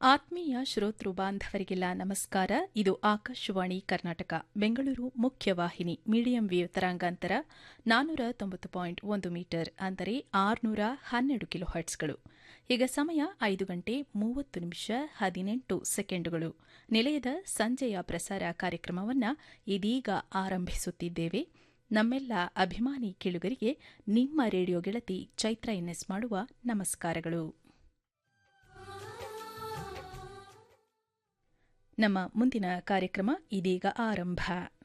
ಆತ್ಮೀಯ ಶ್ರೋತೃ ಬಾಂಧವರಿಗೆಲ್ಲ ನಮಸ್ಕಾರ ಇದು ಆಕಾಶವಾಣಿ ಕರ್ನಾಟಕ ಬೆಂಗಳೂರು ಮುಖ್ಯವಾಹಿನಿ ಮೀಡಿಯಂ ವೇವ್ ತರಂಗಾಂತರ ನಾನ್ನೂರ ತೊಂಬತ್ತು ಪಾಯಿಂಟ್ ಒಂದು ಮೀಟರ್ ಅಂದರೆ ಆರುನೂರ ಹನ್ನೆರಡು ಕಿಲೋ ಹರ್ಟ್ಸ್ಗಳು ಈಗ ಸಮಯ ಐದು ಗಂಟೆ ಮೂವತ್ತು ನಿಮಿಷ ಹದಿನೆಂಟು ಸೆಕೆಂಡುಗಳು ನಿಲಯದ ಸಂಜೆಯ ಪ್ರಸಾರ ಕಾರ್ಯಕ್ರಮವನ್ನು ಇದೀಗ ಆರಂಭಿಸುತ್ತಿದ್ದೇವೆ ನಮ್ಮೆಲ್ಲ ಅಭಿಮಾನಿ ಕೇಳುಗರಿಗೆ ನಿಮ್ಮ ರೇಡಿಯೋ ಗೆಳತಿ ಚೈತ್ರ ಎನ್ಎಸ್ ಮಾಡುವ ನಮಸ್ಕಾರಗಳು ನಮ್ಮ ಮುಂದಿನ ಕಾರ್ಯಕ್ರಮ ಇದೀಗ ಆರಂಭ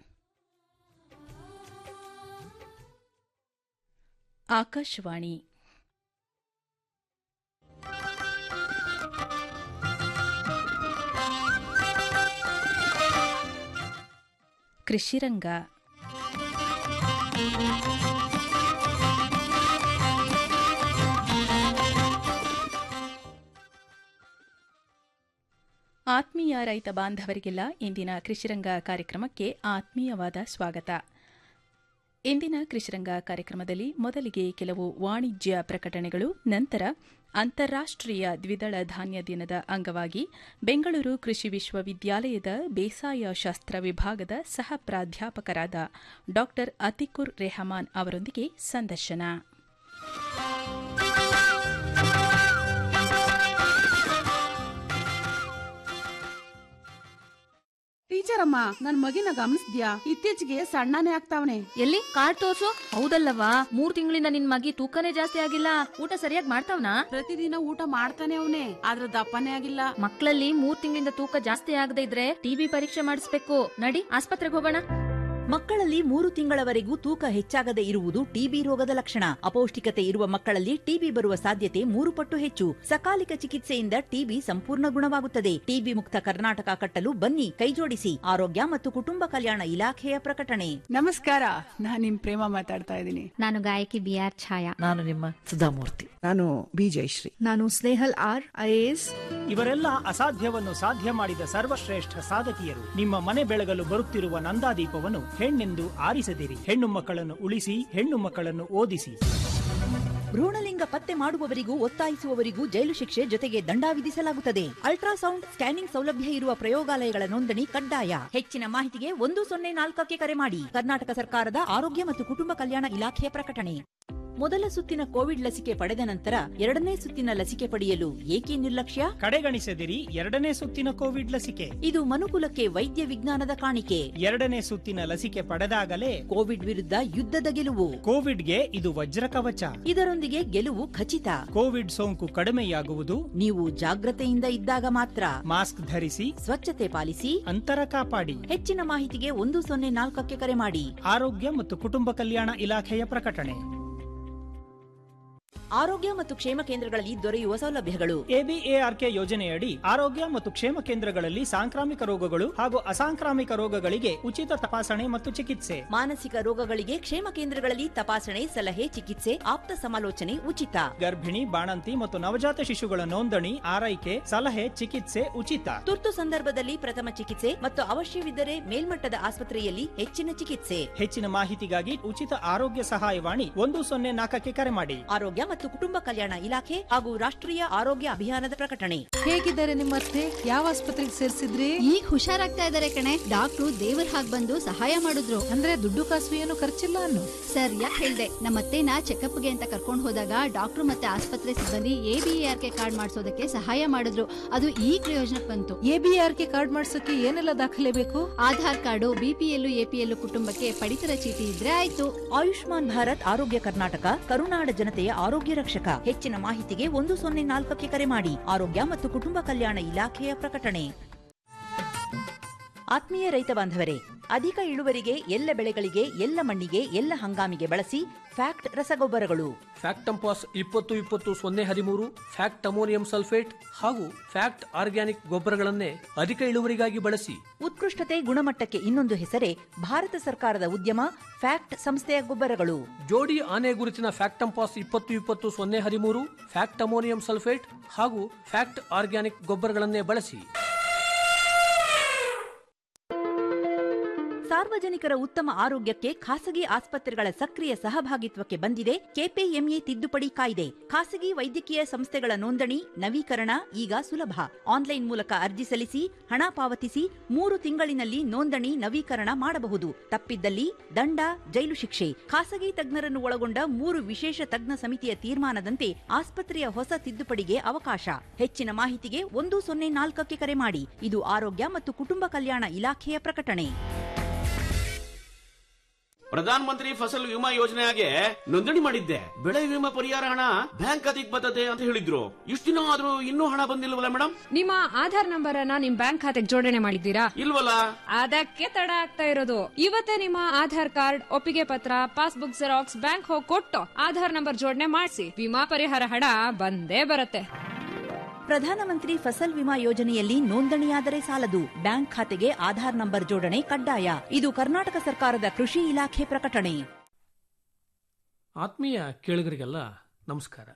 ಆಕಾಶವಾಣಿ ಕೃಷಿರಂಗ ಆತ್ಮೀಯ ರೈತ ಬಾಂಧವರಿಗೆಲ್ಲ ಇಂದಿನ ಕೃಷಿರಂಗ ಕಾರ್ಯಕ್ರಮಕ್ಕೆ ಆತ್ಮೀಯವಾದ ಸ್ವಾಗತ ಇಂದಿನ ಕೃಷಿರಂಗ ಕಾರ್ಯಕ್ರಮದಲ್ಲಿ ಮೊದಲಿಗೆ ಕೆಲವು ವಾಣಿಜ್ಯ ಪ್ರಕಟಣೆಗಳು ನಂತರ ಅಂತಾರಾಷ್ಟೀಯ ದ್ವಿದಳ ಧಾನ್ಯ ದಿನದ ಅಂಗವಾಗಿ ಬೆಂಗಳೂರು ಕೃಷಿ ವಿಶ್ವವಿದ್ಯಾಲಯದ ಬೇಸಾಯ ಶಾಸ್ತ್ರ ವಿಭಾಗದ ಸಹ ಪ್ರಾಧ್ಯಾಪಕರಾದ ಡಾ ಅತಿಕುರ್ ರೆಹಮಾನ್ ಅವರೊಂದಿಗೆ ಸಂದರ್ಶನ ಟೀಚರ್ ಅಮ್ಮ ನನ್ ಮಗಿನ ಗಮನಿಸ್ದ್ಯಾ ಇತ್ತೀಚೆಗೆ ಸಣ್ಣನೇ ಆಗ್ತಾವನೆ ಎಲ್ಲಿ ಕಾರ್ಡ್ ತೋರ್ಸು ಹೌದಲ್ಲವಾ ಮೂರ್ ತಿಂಗಳಿಂದ ನಿನ್ ಮಗಿ ತೂಕನೇ ಜಾಸ್ತಿ ಆಗಿಲ್ಲ ಊಟ ಸರಿಯಾಗಿ ಮಾಡ್ತಾವ್ನಾ ಪ್ರತಿದಿನ ಊಟ ಮಾಡ್ತಾನೆ ಅವನೇ ಆದ್ರ ದಪ್ಪನೇ ಆಗಿಲ್ಲ ಮಕ್ಕಳಲ್ಲಿ ಮೂರ್ ತಿಂಗಳಿಂದ ತೂಕ ಜಾಸ್ತಿ ಆಗದೆ ಇದ್ರೆ ಟಿಬಿ ಪರೀಕ್ಷೆ ಮಾಡಿಸ್ಬೇಕು ನಡಿ ಆಸ್ಪತ್ರೆಗೆ ಹೋಗೋಣ ಮಕ್ಕಳಲ್ಲಿ ಮೂರು ತಿಂಗಳವರೆಗೂ ತೂಕ ಹೆಚ್ಚಾಗದೆ ಇರುವುದು ಟಿಬಿ ರೋಗದ ಲಕ್ಷಣ ಅಪೌಷ್ಟಿಕತೆ ಇರುವ ಮಕ್ಕಳಲ್ಲಿ ಟಿಬಿ ಬರುವ ಸಾಧ್ಯತೆ ಮೂರು ಪಟ್ಟು ಹೆಚ್ಚು ಸಕಾಲಿಕ ಚಿಕಿತ್ಸೆಯಿಂದ ಟಿಬಿ ಸಂಪೂರ್ಣ ಗುಣವಾಗುತ್ತದೆ ಟಿಬಿ ಮುಕ್ತ ಕರ್ನಾಟಕ ಕಟ್ಟಲು ಬನ್ನಿ ಕೈಜೋಡಿಸಿ ಆರೋಗ್ಯ ಮತ್ತು ಕುಟುಂಬ ಕಲ್ಯಾಣ ಇಲಾಖೆಯ ಪ್ರಕಟಣೆ ನಮಸ್ಕಾರ ನಾನ್ ನಿಮ್ ಪ್ರೇಮ ಮಾತಾಡ್ತಾ ಇದ್ದೀನಿ ನಾನು ಗಾಯಕಿ ಬಿ ಆರ್ ಛಾಯಾ ನಾನು ನಿಮ್ಮ ಸುಧಾಮೂರ್ತಿ ನಾನು ಬಿ ಜಯಶ್ರೀ ನಾನು ಸ್ನೇಹಲ್ ಆರ್ ಐಎಎಸ್ ಇವರೆಲ್ಲ ಅಸಾಧ್ಯವನ್ನು ಸಾಧ್ಯ ಮಾಡಿದ ಸರ್ವಶ್ರೇಷ್ಠ ಸಾಧಕಿಯರು ನಿಮ್ಮ ಮನೆ ಬೆಳಗಲು ಬರುತ್ತಿರುವ ನಂದಾದೀಪವನ್ನು ಹೆಣ್ಣೆಂದು ಆರಿಸದಿರಿ ಹೆಣ್ಣು ಮಕ್ಕಳನ್ನು ಉಳಿಸಿ ಹೆಣ್ಣು ಮಕ್ಕಳನ್ನು ಓದಿಸಿ ಭ್ರೂಣಲಿಂಗ ಪತ್ತೆ ಮಾಡುವವರಿಗೂ ಒತ್ತಾಯಿಸುವವರಿಗೂ ಜೈಲು ಶಿಕ್ಷೆ ಜೊತೆಗೆ ದಂಡ ವಿಧಿಸಲಾಗುತ್ತದೆ ಅಲ್ಟ್ರಾಸೌಂಡ್ ಸ್ಕ್ಯಾನಿಂಗ್ ಸೌಲಭ್ಯ ಇರುವ ಪ್ರಯೋಗಾಲಯಗಳ ನೋಂದಣಿ ಕಡ್ಡಾಯ ಹೆಚ್ಚಿನ ಮಾಹಿತಿಗೆ ಒಂದು ಸೊನ್ನೆ ನಾಲ್ಕಕ್ಕೆ ಕರೆ ಮಾಡಿ ಕರ್ನಾಟಕ ಸರ್ಕಾರದ ಆರೋಗ್ಯ ಮತ್ತು ಕುಟುಂಬ ಕಲ್ಯಾಣ ಇಲಾಖೆಯ ಪ್ರಕಟಣೆ ಮೊದಲ ಸುತ್ತಿನ ಕೋವಿಡ್ ಲಸಿಕೆ ಪಡೆದ ನಂತರ ಎರಡನೇ ಸುತ್ತಿನ ಲಸಿಕೆ ಪಡೆಯಲು ಏಕೆ ನಿರ್ಲಕ್ಷ್ಯ ಕಡೆಗಣಿಸದಿರಿ ಎರಡನೇ ಸುತ್ತಿನ ಕೋವಿಡ್ ಲಸಿಕೆ ಇದು ಮನುಕುಲಕ್ಕೆ ವೈದ್ಯ ವಿಜ್ಞಾನದ ಕಾಣಿಕೆ ಎರಡನೇ ಸುತ್ತಿನ ಲಸಿಕೆ ಪಡೆದಾಗಲೇ ಕೋವಿಡ್ ವಿರುದ್ಧ ಯುದ್ಧದ ಗೆಲುವು ಕೋವಿಡ್ಗೆ ಇದು ವಜ್ರ ಕವಚ ಇದರೊಂದಿಗೆ ಗೆಲುವು ಖಚಿತ ಕೋವಿಡ್ ಸೋಂಕು ಕಡಿಮೆಯಾಗುವುದು ನೀವು ಜಾಗ್ರತೆಯಿಂದ ಇದ್ದಾಗ ಮಾತ್ರ ಮಾಸ್ಕ್ ಧರಿಸಿ ಸ್ವಚ್ಛತೆ ಪಾಲಿಸಿ ಅಂತರ ಕಾಪಾಡಿ ಹೆಚ್ಚಿನ ಮಾಹಿತಿಗೆ ಒಂದು ಸೊನ್ನೆ ನಾಲ್ಕಕ್ಕೆ ಕರೆ ಮಾಡಿ ಆರೋಗ್ಯ ಮತ್ತು ಕುಟುಂಬ ಕಲ್ಯಾಣ ಇಲಾಖೆಯ ಪ್ರಕಟಣೆ ಆರೋಗ್ಯ ಮತ್ತು ಕ್ಷೇಮ ಕೇಂದ್ರಗಳಲ್ಲಿ ದೊರೆಯುವ ಸೌಲಭ್ಯಗಳು ಎಬಿಎಆರ್ಕೆ ಯೋಜನೆಯಡಿ ಆರೋಗ್ಯ ಮತ್ತು ಕ್ಷೇಮ ಕೇಂದ್ರಗಳಲ್ಲಿ ಸಾಂಕ್ರಾಮಿಕ ರೋಗಗಳು ಹಾಗೂ ಅಸಾಂಕ್ರಾಮಿಕ ರೋಗಗಳಿಗೆ ಉಚಿತ ತಪಾಸಣೆ ಮತ್ತು ಚಿಕಿತ್ಸೆ ಮಾನಸಿಕ ರೋಗಗಳಿಗೆ ಕ್ಷೇಮ ಕೇಂದ್ರಗಳಲ್ಲಿ ತಪಾಸಣೆ ಸಲಹೆ ಚಿಕಿತ್ಸೆ ಆಪ್ತ ಸಮಾಲೋಚನೆ ಉಚಿತ ಗರ್ಭಿಣಿ ಬಾಣಂತಿ ಮತ್ತು ನವಜಾತ ಶಿಶುಗಳ ನೋಂದಣಿ ಆರೈಕೆ ಸಲಹೆ ಚಿಕಿತ್ಸೆ ಉಚಿತ ತುರ್ತು ಸಂದರ್ಭದಲ್ಲಿ ಪ್ರಥಮ ಚಿಕಿತ್ಸೆ ಮತ್ತು ಅವಶ್ಯವಿದ್ದರೆ ಮೇಲ್ಮಟ್ಟದ ಆಸ್ಪತ್ರೆಯಲ್ಲಿ ಹೆಚ್ಚಿನ ಚಿಕಿತ್ಸೆ ಹೆಚ್ಚಿನ ಮಾಹಿತಿಗಾಗಿ ಉಚಿತ ಆರೋಗ್ಯ ಸಹಾಯವಾಣಿ ಒಂದು ಸೊನ್ನೆ ನಾಲ್ಕಕ್ಕೆ ಕರೆ ಮಾಡಿ ಆರೋಗ್ಯ ಮತ್ತು ಕುಟುಂಬ ಕಲ್ಯಾಣ ಇಲಾಖೆ ಹಾಗೂ ರಾಷ್ಟ್ರೀಯ ಆರೋಗ್ಯ ಅಭಿಯಾನದ ಪ್ರಕಟಣೆ ಹೇಗಿದ್ದಾರೆ ನಿಮ್ಮ ಅತ್ತೆ ಯಾವ ಆಸ್ಪತ್ರೆಗೆ ಸೇರ್ಸಿದ್ರಿ ಈಗ ಹುಷಾರಾಗ್ತಾ ಇದಾರೆ ಕಣೆ ಡಾಕ್ಟ್ರು ದೇವ್ರ ಹಾಗ್ ಬಂದು ಸಹಾಯ ಮಾಡಿದ್ರು ಅಂದ್ರೆ ದುಡ್ಡು ಕಾಸು ಏನು ಖರ್ಚಿಲ್ಲ ಅನ್ನು ಸರ್ ಯಾಕೆ ಹೇಳ್ದೆ ನಮ್ಮ ಅತ್ತೆನ ಚೆಕಪ್ಗೆ ಅಂತ ಕರ್ಕೊಂಡು ಹೋದಾಗ ಡಾಕ್ಟ್ರು ಮತ್ತೆ ಆಸ್ಪತ್ರೆ ಸಿಬ್ಬಂದಿ ಎಬಿಆರ್ ಕೆ ಕಾರ್ಡ್ ಮಾಡಿಸೋದಕ್ಕೆ ಸಹಾಯ ಮಾಡಿದ್ರು ಅದು ಈ ಪ್ರಯೋಜನಕ್ಕೆ ಬಂತು A B R K card ಮಾಡ್ಸಕ್ಕೆ ಏನೆಲ್ಲ ದಾಖಲೆ ಬೇಕು ಆಧಾರ್ ಕಾರ್ಡು ಬಿಪಿಎಲ್ ಎಪಿಎಲ್ ಕುಟುಂಬಕ್ಕೆ ಪಡಿತರ ಚೀಟಿ ಇದ್ರೆ ಆಯ್ತು ಆಯುಷ್ಮಾನ್ ಭಾರತ್ ಆರೋಗ್ಯ ಕರ್ನಾಟಕ ಕರುನಾಡ ಜನತೆಯ ಆರೋಗ್ಯ ರಕ್ಷಕ ಹೆಚ್ಚಿನ ಮಾಹಿತಿಗೆ ಒಂದು ಸೊನ್ನೆ ನಾಲ್ಕಕ್ಕೆ ಕರೆ ಮಾಡಿ ಆರೋಗ್ಯ ಮತ್ತು ಕುಟುಂಬ ಕಲ್ಯಾಣ ಇಲಾಖೆಯ ಪ್ರಕಟಣೆ ಆತ್ಮೀಯ ರೈತ ಬಾಂಧವರೇ ಅಧಿಕ ಇಳುವರಿಗೆ ಎಲ್ಲ ಬೆಳೆಗಳಿಗೆ ಎಲ್ಲ ಮಣ್ಣಿಗೆ ಎಲ್ಲ ಹಂಗಾಮಿಗೆ ಬಳಸಿ ಫ್ಯಾಕ್ಟ್ ರಸಗೊಬ್ಬರಗಳು ಫ್ಯಾಕ್ಟಂಪಾಸ್ ಇಪ್ಪತ್ತು ಇಪ್ಪತ್ತು ಸೊನ್ನೆ ಹದಿಮೂರು ಫ್ಯಾಕ್ಟ್ ಅಮೋನಿಯಂ ಸಲ್ಫೇಟ್ ಹಾಗೂ ಫ್ಯಾಕ್ಟ್ ಆರ್ಗ್ಯಾನಿಕ್ ಗೊಬ್ಬರಗಳನ್ನೇ ಅಧಿಕ ಇಳುವರಿಗಾಗಿ ಬಳಸಿ ಉತ್ಕೃಷ್ಟತೆ ಗುಣಮಟ್ಟಕ್ಕೆ ಇನ್ನೊಂದು ಹೆಸರೇ ಭಾರತ ಸರ್ಕಾರದ ಉದ್ಯಮ ಫ್ಯಾಕ್ಟ್ ಸಂಸ್ಥೆಯ ಗೊಬ್ಬರಗಳು ಜೋಡಿ ಆನೆ ಗುರುತಿನ ಫ್ಯಾಕ್ಟಂಪಾಸ್ ಇಪ್ಪತ್ತು ಇಪ್ಪತ್ತು ಸೊನ್ನೆ ಹದಿಮೂರು ಫ್ಯಾಕ್ಟ್ ಅಮೋನಿಯಂ ಸಲ್ಫೇಟ್ ಹಾಗೂ ಫ್ಯಾಕ್ಟ್ ಆರ್ಗ್ಯಾನಿಕ್ ಗೊಬ್ಬರಗಳನ್ನೇ ಬಳಸಿ ಸಾರ್ವಜನಿಕರ ಉತ್ತಮ ಆರೋಗ್ಯಕ್ಕೆ ಖಾಸಗಿ ಆಸ್ಪತ್ರೆಗಳ ಸಕ್ರಿಯ ಸಹಭಾಗಿತ್ವಕ್ಕೆ ಬಂದಿದೆ ಕೆಪಿಎಂಇ ತಿದ್ದುಪಡಿ ಕಾಯ್ದೆ ಖಾಸಗಿ ವೈದ್ಯಕೀಯ ಸಂಸ್ಥೆಗಳ ನೋಂದಣಿ ನವೀಕರಣ ಈಗ ಸುಲಭ ಆನ್ಲೈನ್ ಮೂಲಕ ಅರ್ಜಿ ಸಲ್ಲಿಸಿ ಹಣ ಪಾವತಿಸಿ ಮೂರು ತಿಂಗಳಿನಲ್ಲಿ ನೋಂದಣಿ ನವೀಕರಣ ಮಾಡಬಹುದು ತಪ್ಪಿದ್ದಲ್ಲಿ ದಂಡ ಜೈಲು ಶಿಕ್ಷೆ ಖಾಸಗಿ ತಜ್ಞರನ್ನು ಒಳಗೊಂಡ ಮೂರು ವಿಶೇಷ ತಜ್ಞ ಸಮಿತಿಯ ತೀರ್ಮಾನದಂತೆ ಆಸ್ಪತ್ರೆಯ ಹೊಸ ತಿದ್ದುಪಡಿಗೆ ಅವಕಾಶ ಹೆಚ್ಚಿನ ಮಾಹಿತಿಗೆ ಒಂದು ಸೊನ್ನೆ ನಾಲ್ಕಕ್ಕೆ ಕರೆ ಮಾಡಿ ಇದು ಆರೋಗ್ಯ ಮತ್ತು ಕುಟುಂಬ ಕಲ್ಯಾಣ ಇಲಾಖೆಯ ಪ್ರಕಟಣೆ ಪ್ರಧಾನ ಮಂತ್ರಿ ಫಸಲ್ ವಿಮಾ ಯೋಜನೆಗೆ ನೋಂದಣಿ ಮಾಡಿದ್ದೆ ಬೆಳೆ ವಿಮಾ ಪರಿಹಾರ ಹಣ ಬ್ಯಾಂಕ್ ಖಾತೆಗೆ ಬರ್ತದೆ ಅಂತ ಹೇಳಿದ್ರು ಇಷ್ಟು ದಿನ ಆದ್ರೂ ಇನ್ನೂ ಹಣ ಬಂದಿಲ್ವಲ್ಲ ಮೇಡಮ್ ನಿಮ್ಮ ಆಧಾರ್ ನಂಬರ್ ಅನ್ನ ನಿಮ್ ಬ್ಯಾಂಕ್ ಖಾತೆಗೆ ಜೋಡಣೆ ಮಾಡಿದ್ದೀರಾ ಇಲ್ವಲ್ಲ ಅದಕ್ಕೆ ತಡ ಆಗ್ತಾ ಇರೋದು ಇವತ್ತೇ ನಿಮ್ಮ ಆಧಾರ್ ಕಾರ್ಡ್ ಒಪ್ಪಿಗೆ ಪತ್ರ ಪಾಸ್ಬುಕ್ ಜೆರಾಕ್ಸ್ ಬ್ಯಾಂಕ್ ಹೋಗಿ ಕೊಟ್ಟು ಆಧಾರ್ ನಂಬರ್ ಜೋಡಣೆ ಮಾಡಿಸಿ ವಿಮಾ ಪರಿಹಾರ ಹಣ ಬಂದೇ ಬರುತ್ತೆ ಪ್ರಧಾನಮಂತ್ರಿ ಫಸಲ್ ವಿಮಾ ಯೋಜನೆಯಲ್ಲಿ ನೋಂದಣಿಯಾದರೆ ಸಾಲದು ಬ್ಯಾಂಕ್ ಖಾತೆಗೆ ಆಧಾರ್ ನಂಬರ್ ಜೋಡಣೆ ಕಡ್ಡಾಯ ಇದು ಕರ್ನಾಟಕ ಸರ್ಕಾರದ ಕೃಷಿ ಇಲಾಖೆ ಪ್ರಕಟಣೆ ಆತ್ಮೀಯ ಕೇಳುಗರಿಗೆಲ್ಲ ನಮಸ್ಕಾರ